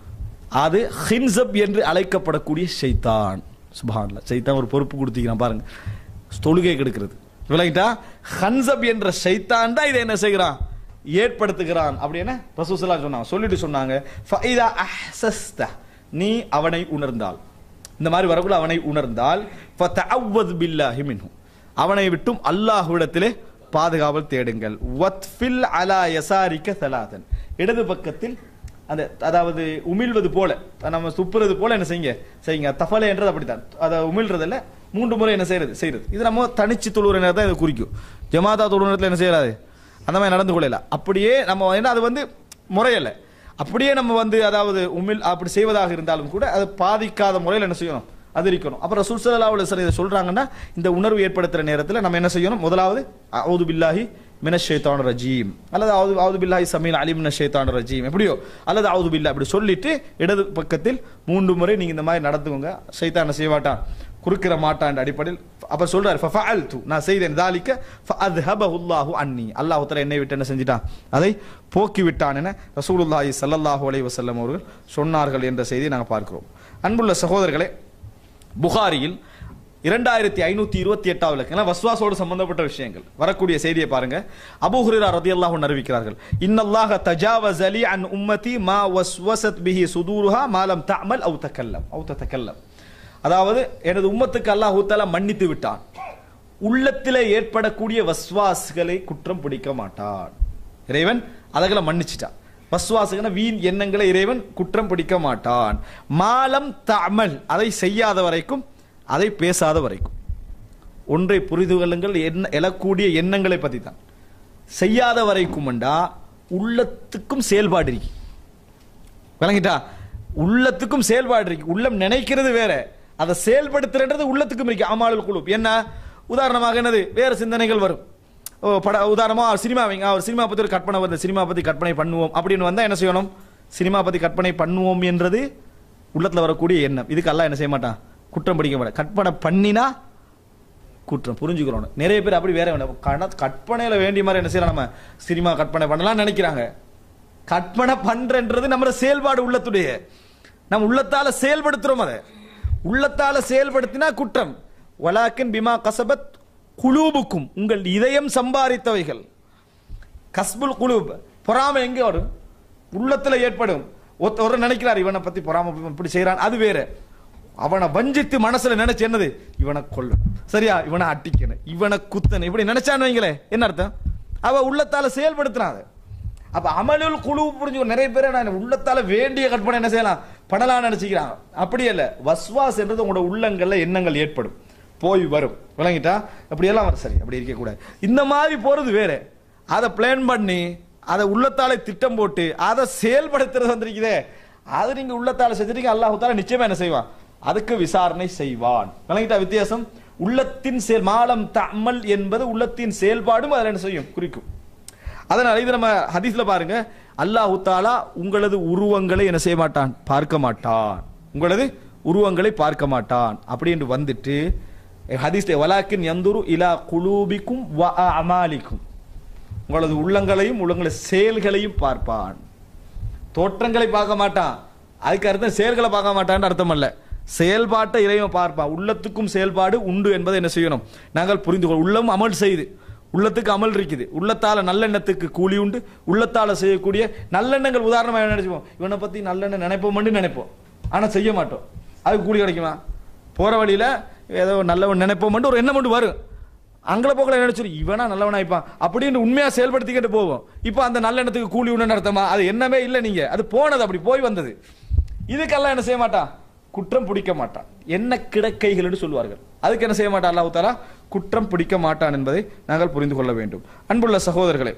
அது ஹின்சப் என்று அழைக்கப்படக்கூடிய ஷைத்தான் சுபஹான்ல ஷைத்தான் ஒரு பொறுப்பு கொடுத்திக்கிறான் பாருங்க தொழுகை கெடுக்கிறது விளங்கிட்டா ஹன்சப் என்ற ஷைத்தான் தான் இதை என்ன செய்கிறான் ஏற்படுத்துகிறான் அப்படின்னு ரசூசலா சொன்னாங்க சொல்லிட்டு சொன்னாங்க ஃபைதா அஹ்சஸ்த நீ அவனை உணர்ந்தால் இந்த மாதிரி வரக்குள்ள அவனை உணர்ந்தால் ஃபதஅவ்வது பில்லாஹி மின்ஹு அவனை விட்டும் அல்லாஹ்விடத்திலே பாதுகாவல் தேடுங்கள் வத்ஃபில் அலா யசாரிக்க சலாதன் இடது பக்கத்தில் அந்த அதாவது உமிழ்வது போல நம்ம துப்புறது போல என்ன செய்யுங்க செய்யுங்க தஃபலை என்றது அப்படித்தான் அதை உமிழ்றதில்ல மூன்று முறை என்ன செய்யறது செய்யறது இது நம்ம தனிச்சு தொழுகிற நேரத்தை இது குறிக்கும் ஜமாதா தொழுகிற நேரத்தில் என்ன செய்யறாது அந்த மாதிரி நடந்து கொள்ளல அப்படியே நம்ம ஏன்னா அது வந்து முறையல்ல அப்படியே நம்ம வந்து அதாவது உமிழ் அப்படி செய்வதாக இருந்தாலும் கூட அது பாதிக்காத முறையில் என்ன செய்யணும் அது இருக்கணும் அப்புறம் சுல்சலா சார் இதை சொல்றாங்கன்னா இந்த உணர்வு ஏற்படுத்துற நேரத்தில் நம்ம என்ன செய்யணும் முதலாவது அவுது பில்லாஹி மின ஷேத்தான் ரஜீம் அல்லது அவுது அவுது பில்லாஹி சமீல் அலி மின ஷேத்தான் ரஜீம் எப்படியோ அல்லது அவுது பில்லா அப்படி சொல்லிட்டு இடது பக்கத்தில் மூன்று முறை நீங்க இந்த மாதிரி நடத்துவங்க ஷைத்தான செய்வாட்டான் குறுக்கிற மாட்டான் அடிப்படையில் அப்ப சொல்றாரு ஃபஃபஅல்து நான் செய்தேன் தாலிக்க ஃபஅத்ஹபஹுல்லாஹு அன்னி அல்லாஹ் தஆலா என்னை விட்டு என்ன செஞ்சிட்டான் அதை போக்கி விட்டான் என ரசூலுல்லாஹி ஸல்லல்லாஹு அலைஹி வஸல்லம் அவர்கள் சொன்னார்கள் என்ற செய்தியை நாங்கள் பார்க்கிறோம் அன்புள்ள சகோதரர்களே புகாரியில் இரண்டாயிரத்தி ஐநூத்தி இருபத்தி எட்டாவது இலக்கம் வஸ்வாசோடு சம்பந்தப்பட்ட விஷயங்கள் வரக்கூடிய செய்தியை பாருங்க அபூ ஹுரைரா ரதியல்லாஹு அன்ஹு அறிவிக்கிறார்கள் இன்னல்லாஹ தஜாவஸ் அலி அன் உம்மதி மா வஸ்வசத் பிஹி சுதூருஹா மா லம் தஅமல் அவு தக்கல்லம் அவு தத்தக்கல்லம் அதாவது எனது உம்மத்துக்கு அல்லாஹ் தஆலா மன்னித்து விட்டான் உள்ளத்திலே ஏற்படக்கூடிய வஸ்வாசுகளை குற்றம் பிடிக்க மாட்டான் இறைவன் அதகளை மன்னிச்சிட்டான் வஸ்வாசுகன வீண் எண்ணங்களை இறைவன் குற்றம் பிடிக்க மாட்டான் மாலம் தமல் அதை செய்யாத வரைக்கும் அதை பேசாத வரைக்கும் ஒன்றை புரிந்து கொள்ளுங்கள் என்ன எழக்கூடிய எண்ணங்களை பற்றி தான் செய்யாத வரைக்கும்டா உள்ளத்துக்கும் செயல்பாடு இருக்கு விளங்கிட்டா உள்ளத்துக்கும் செயல்பாடு இருக்கு உள்ளம் நினைக்கிறது வேற அதை செயல்படுத்துறது உள்ளத்துக்கும் இருக்கு அமாலுல் குழு என்ன உதாரணமாக என்னது வேற சிந்தனைகள் வரும் ஓ பட உதாரணமா சினிமா வைங்க அவர் சினிமா பத்தி ஒரு கற்பனை வந்து சினிமா பத்தி கற்பனை பண்ணுவோம் அப்படின்னு வந்தா என்ன செய்யணும் சினிமா பத்தி கற்பனை பண்ணுவோம் என்றது உள்ளத்துல வரக்கூடிய எண்ணம் இதுக்கு எல்லாம் என்ன செய்ய மாட்டான் குற்றம் பிடிக்க மாட்டான் கற்பனை பண்ணினா குற்றம் புரிஞ்சுக்கிறோம் நிறைய பேர் அப்படி வேற வேண்டாம் கண- கற்பனையில வேண்டிய மாதிரி என்ன செய்யலாம் நம்ம சினிமா கற்பனை பண்ணலாம் நினைக்கிறாங்க கற்பனை பண்றன்றது நம்ம செயல்பாடு உள்ளத்துடைய நம்ம உள்ளத்தால செயல்படுத்துறோம் அதை உள்ளத்தால செயல்படுத்தினா குற்றம் வலாக்கின் பிமா கசபத் குலூபுக்கும் உங்கள் இதயம் சம்பாதித்தவைகள் கஸ்புல் குலூப் பொறாமை எங்க வரும் உள்ளத்துல ஏற்படும் ஒருத்த- ஒரு நினைக்கிறார் இவனை பத்தி பொறாம இப்படி செய்யறான் அது வேற அவனை வஞ்சித்து மனசுல நினைச்சு என்னது இவனை கொல்லணும் சரியா இவனை அட்டிக்கணும் இவனை குத்தணும் இப்படி நினைச்சான்னு வைங்களே என்ன அர்த்தம் அவ உள்ளத்தால செயல்படுத்துறான் அதை அப்ப அமலுல் குழு புரிஞ்சு நிறைய பேர் நான் உள்ளத்தால வேண்டிய கற்பனை என்ன செய்யலாம் பண்ணலாம் நினைச்சுக்கிறாங்க அப்படி இல்ல வஸ்வாஸ் என்றது உங்களோட உள்ளங்கள்ல எண்ணங்கள் ஏற்படும் போய் வரும் விளங்கிட்டா அப்படியெல்லாம் வரும் சரி அப்படி இருக்க கூடாது இந்த மாதிரி போறது வேற அதை பிளான் பண்ணி அதை உள்ளத்தாலே திட்டம் போட்டு அதை செயல்படுத்துறது வந்திருக்குதே அது நீங்க உள்ளத்தால செஞ்சுட்டீங்க அல்லாஹ் தால நிச்சயமா என்ன செய்வான் அதுக்கு விசாரணை செய்வான் விளங்கிட்டா வித்தியாசம் உள்ளத்தின் செயல் மாலம் தம்மல் என்பது உள்ளத்தின் செயல்பாடும் அதில் என்ன செய்யும் குறிக்கும் அதனால இது நம்ம ஹதீஸ்ல பாருங்க அல்லாஹ் தாலா உங்களது உருவங்களை என்ன செய்ய மாட்டான் பார்க்க மாட்டான் உங்களது உருவங்களை பார்க்க மாட்டான் அப்படி என்று வந்துட்டு ஹதீஸ்ல வலாக்கின் எந்துரு இலா குலூபிக்கும் வ அமாலிக்கும் உங்களது உள்ளங்களையும் உங்களது செயல்களையும் பார்ப்பான் தோற்றங்களை பார்க்க மாட்டான் அதுக்கு அர்த்தம் செயல்களை பார்க்க மாட்டான்னு அர்த்தம் அல்ல செயல்பாட்டை இறைவன் பார்ப்பான் உள்ளத்துக்கும் செயல்பாடு உண்டு என்பதை என்ன செய்யணும் நாங்கள் புரிந்து கொள் உள்ளம் அமல் செய்து உள்ளத்துக்கு அமல் இருக்குது உள்ளத்தால நல்லெண்ணத்துக்கு கூலி உண்டு உள்ளத்தால செய்யக்கூடிய நல்லெண்ணங்கள் உதாரணமா என்ன நினைச்சுப்போம் இவனை பத்தி நல்லெண்ணம் நினைப்போம் நினைப்போம் ஆனா செய்ய மாட்டோம் அதுக்கு கூலி கிடைக்குமா போற வழியில ஏதோ நல்லவன் நினைப்போம் ஒரு எண்ணம் மட்டும் வரும் அங்கே போக்கல நினைச்சிரு இவனா நல்லவனா இருப்பான் அப்படின்னு உண்மையா செயல்படுத்திக்கிட்டு போவோம் இப்போ அந்த நல்ல எண்ணத்துக்கு கூலி உண்டு அர்த்தமா அது என்னமே இல்லை நீங்க அது போனது அப்படி போய் வந்தது இதுக்கெல்லாம் என்ன செய்ய மாட்டான் குற்றம் பிடிக்க மாட்டான் என்ன கிடக்கைகள் என்று சொல்வார்கள் அதுக்கு என்ன செய்ய மாட்டான் அல்லாஹ் தாலா குற்றம் பிடிக்க மாட்டான் என்பதை நாங்கள் புரிந்து கொள்ள வேண்டும் அன்புள்ள சகோதரர்களே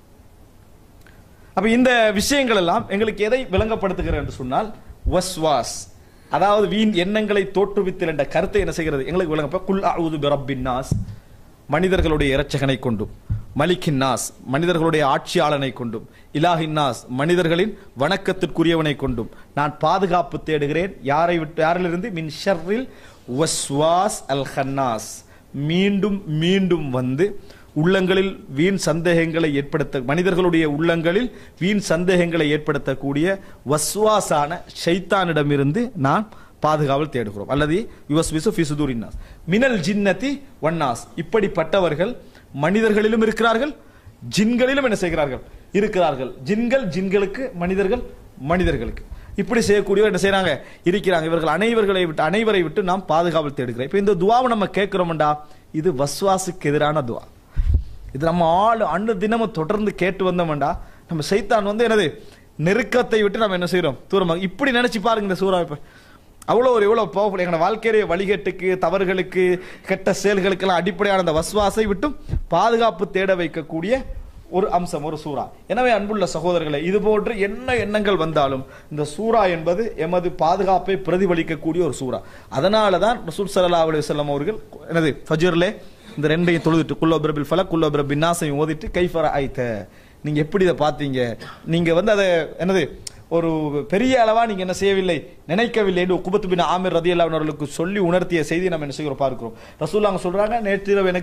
அப்ப இந்த விஷயங்கள் எல்லாம் எங்களுக்கு எதை விளங்கப்படுத்துகிறது என்று சொன்னால் வஸ்வாஸ் அதாவது வீண் எண்ணங்களை தோற்றுவித்தல் என்ற கருத்தை என்ன செய்கிறது எங்களுக்கு விளங்க குல் அவுது பிரப்பின் நாஸ் மனிதர்களுடைய இரட்சகனை கொண்டும் மலிக்கின் நாஸ் மனிதர்களுடைய ஆட்சியாளனை கொண்டும் இலாஹின் நாஸ் மனிதர்களின் வணக்கத்திற்குரியவனை கொண்டும் நான் பாதுகாப்பு தேடுகிறேன் யாரை விட்டு யாரிலிருந்து மின் ஷர்ரில் வஸ்வாஸ் அல் ஹன்னாஸ் மீண்டும் மீண்டும் வந்து உள்ளங்களில் வீண் சந்தேகங்களை ஏற்படுத்த மனிதர்களுடைய உள்ளங்களில் வீண் சந்தேகங்களை ஏற்படுத்தக்கூடிய வஸ்வாசான ஷைத்தானிடமிருந்து நான் பாதுகாவல் தேடுகிறோம் அல்லது யுவஸ் விசு ஃபிசுதூரின்னாஸ் மினல் ஜின்னதி வன்னாஸ் இப்படிப்பட்டவர்கள் மனிதர்களிலும் இருக்கிறார்கள் ஜின்களிலும் என்ன செய்கிறார்கள் இருக்கிறார்கள் ஜின்கள் ஜின்களுக்கு மனிதர்கள் மனிதர்களுக்கு இப்படி செய்யக்கூடியவர் என்ன செய்றாங்க இருக்கிறாங்க இவர்கள் அனைவர்களை விட்டு அனைவரை விட்டு நாம் பாதுகாவல் தேடுகிறோம் இப்போ இந்த துவாவை நம்ம கேட்கிறோம்டா இது வஸ்வாசுக்கு எதிரான துவா இது நம்ம ஆள் அன்று தினமும் தொடர்ந்து கேட்டு வந்தோம்டா நம்ம சைத்தான் வந்து என்னது நெருக்கத்தை விட்டு நம்ம என்ன செய்றோம் தூரமாக இப்படி நினைச்சு பாருங்க இந்த சூறா இப்ப அவ்வளோ ஒரு எவ்வளோ பவர்ஃபுல் எங்களோட வாழ்க்கையிலே வழிகேட்டுக்கு தவறுகளுக்கு கெட்ட செயல்களுக்கெல்லாம் அடிப்படையான அந்த வஸ்வாசை விட்டும் பாதுகாப்பு தேட வைக்கக்கூடிய ஒரு அம்சம் ஒரு சூறா எனவே அன்புள்ள சகோதரர்களே இது போன்று என்ன எண்ணங்கள் வந்தாலும் இந்த சூறா என்பது எமது பாதுகாப்பை பிரதிபலிக்கக்கூடிய ஒரு சூறா அதனால தான் ரசூல் ஸல்லல்லாஹு அலைஹி வஸல்லம் அவர்கள் என்னது ஃபஜ்ர்லே இந்த ரெண்டையும் தொழுதுட்டு குல்லோ பிரபில் ஃபலக் குல்லோ பிரபின் நாசையும் ஓதிட்டு கைஃபர ஆய்த்த நீங்க எப்படி இதை பார்த்தீங்க நீங்க வந்து அதை என்னது ஒரு பெரிய அளவா நீங்க என்ன செய்யவில்லை நினைக்கவில்லை என்று குபத்து பின் ஆமிர் ரதி அவர்களுக்கு சொல்லி உணர்த்திய செய்தி நம்ம என்ன செய்கிறோம் பார்க்கிறோம் ரசூல் அவங்க சொல்றாங்க நேற்று இரவு எனக்கு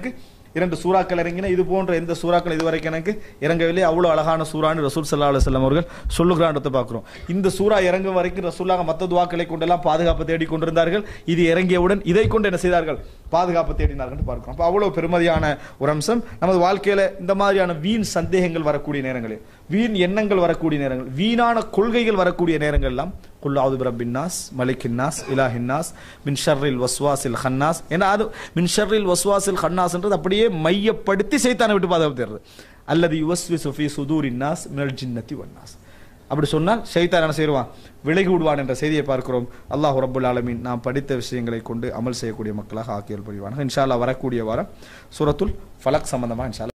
இரண்டு சூறாக்கள் இறங்கின இது போன்ற எந்த சூறாக்கள் இதுவரைக்கும் எனக்கு இறங்கவில்லை அவ்வளவு அழகான சூறான்னு ரசூல் சல்லா அலுவலம் அவர்கள் சொல்லுகிறான்றதை பார்க்கிறோம் இந்த சூறா இறங்கும் வரைக்கும் ரசூலாக மற்ற துவாக்களை கொண்டெல்லாம் பாதுகாப்பு தேடிக் கொண்டிருந்தார்கள் இது இறங்கியவுடன் இதை கொண்டு என்ன செய்தார்கள் பாதுகாப்பு தேடினார்கள் என்று பார்க்கிறோம் அப்ப அவ்வளவு பெருமதியான ஒரு அம்சம் நமது வாழ்க்கையில இந்த மாதிரியான வீண் சந்தேகங்கள் வரக்கூடிய நேரங்களில் வீண் எண்ணங்கள் வரக்கூடிய நேரங்கள் வீணான கொள்கைகள் வரக்கூடிய நேரங்கள் எல்லாம் குல் அவுது பிரபின் நாஸ் மலிக்கின் நாஸ் இலாஹின் நாஸ் மின் ஷர்ரில் வஸ்வாசில் ஹன்னாஸ் ஏன்னா அது மின் ஷர்ரில் வஸ்வாசில் ஹன்னாஸ்ன்றது அப்படியே மையப்படுத்தி சைத்தானை விட்டு பாதுகாப்பு தேடுறது அல்லது யுவஸ்வி சுஃபி சுதூரின் நாஸ் மினல் ஜின்னத்தி வன்னாஸ் அப்படி சொன்னால் ஷைத்தான் என்ன செய்வான் விலகி விடுவான் என்ற செய்தியை பார்க்கிறோம் அல்லாஹ் ரப்புல் ஆலமீன் நாம் படித்த விஷயங்களை கொண்டு அமல் செய்யக்கூடிய மக்களாக ஆக்கியல் புரிவானாக இன்ஷா அல்லாஹ் வரக்கூடிய வாரம் சூரத்துல் ஃபலக் சம்பந்தமா இன்ஷா அல்லாஹ்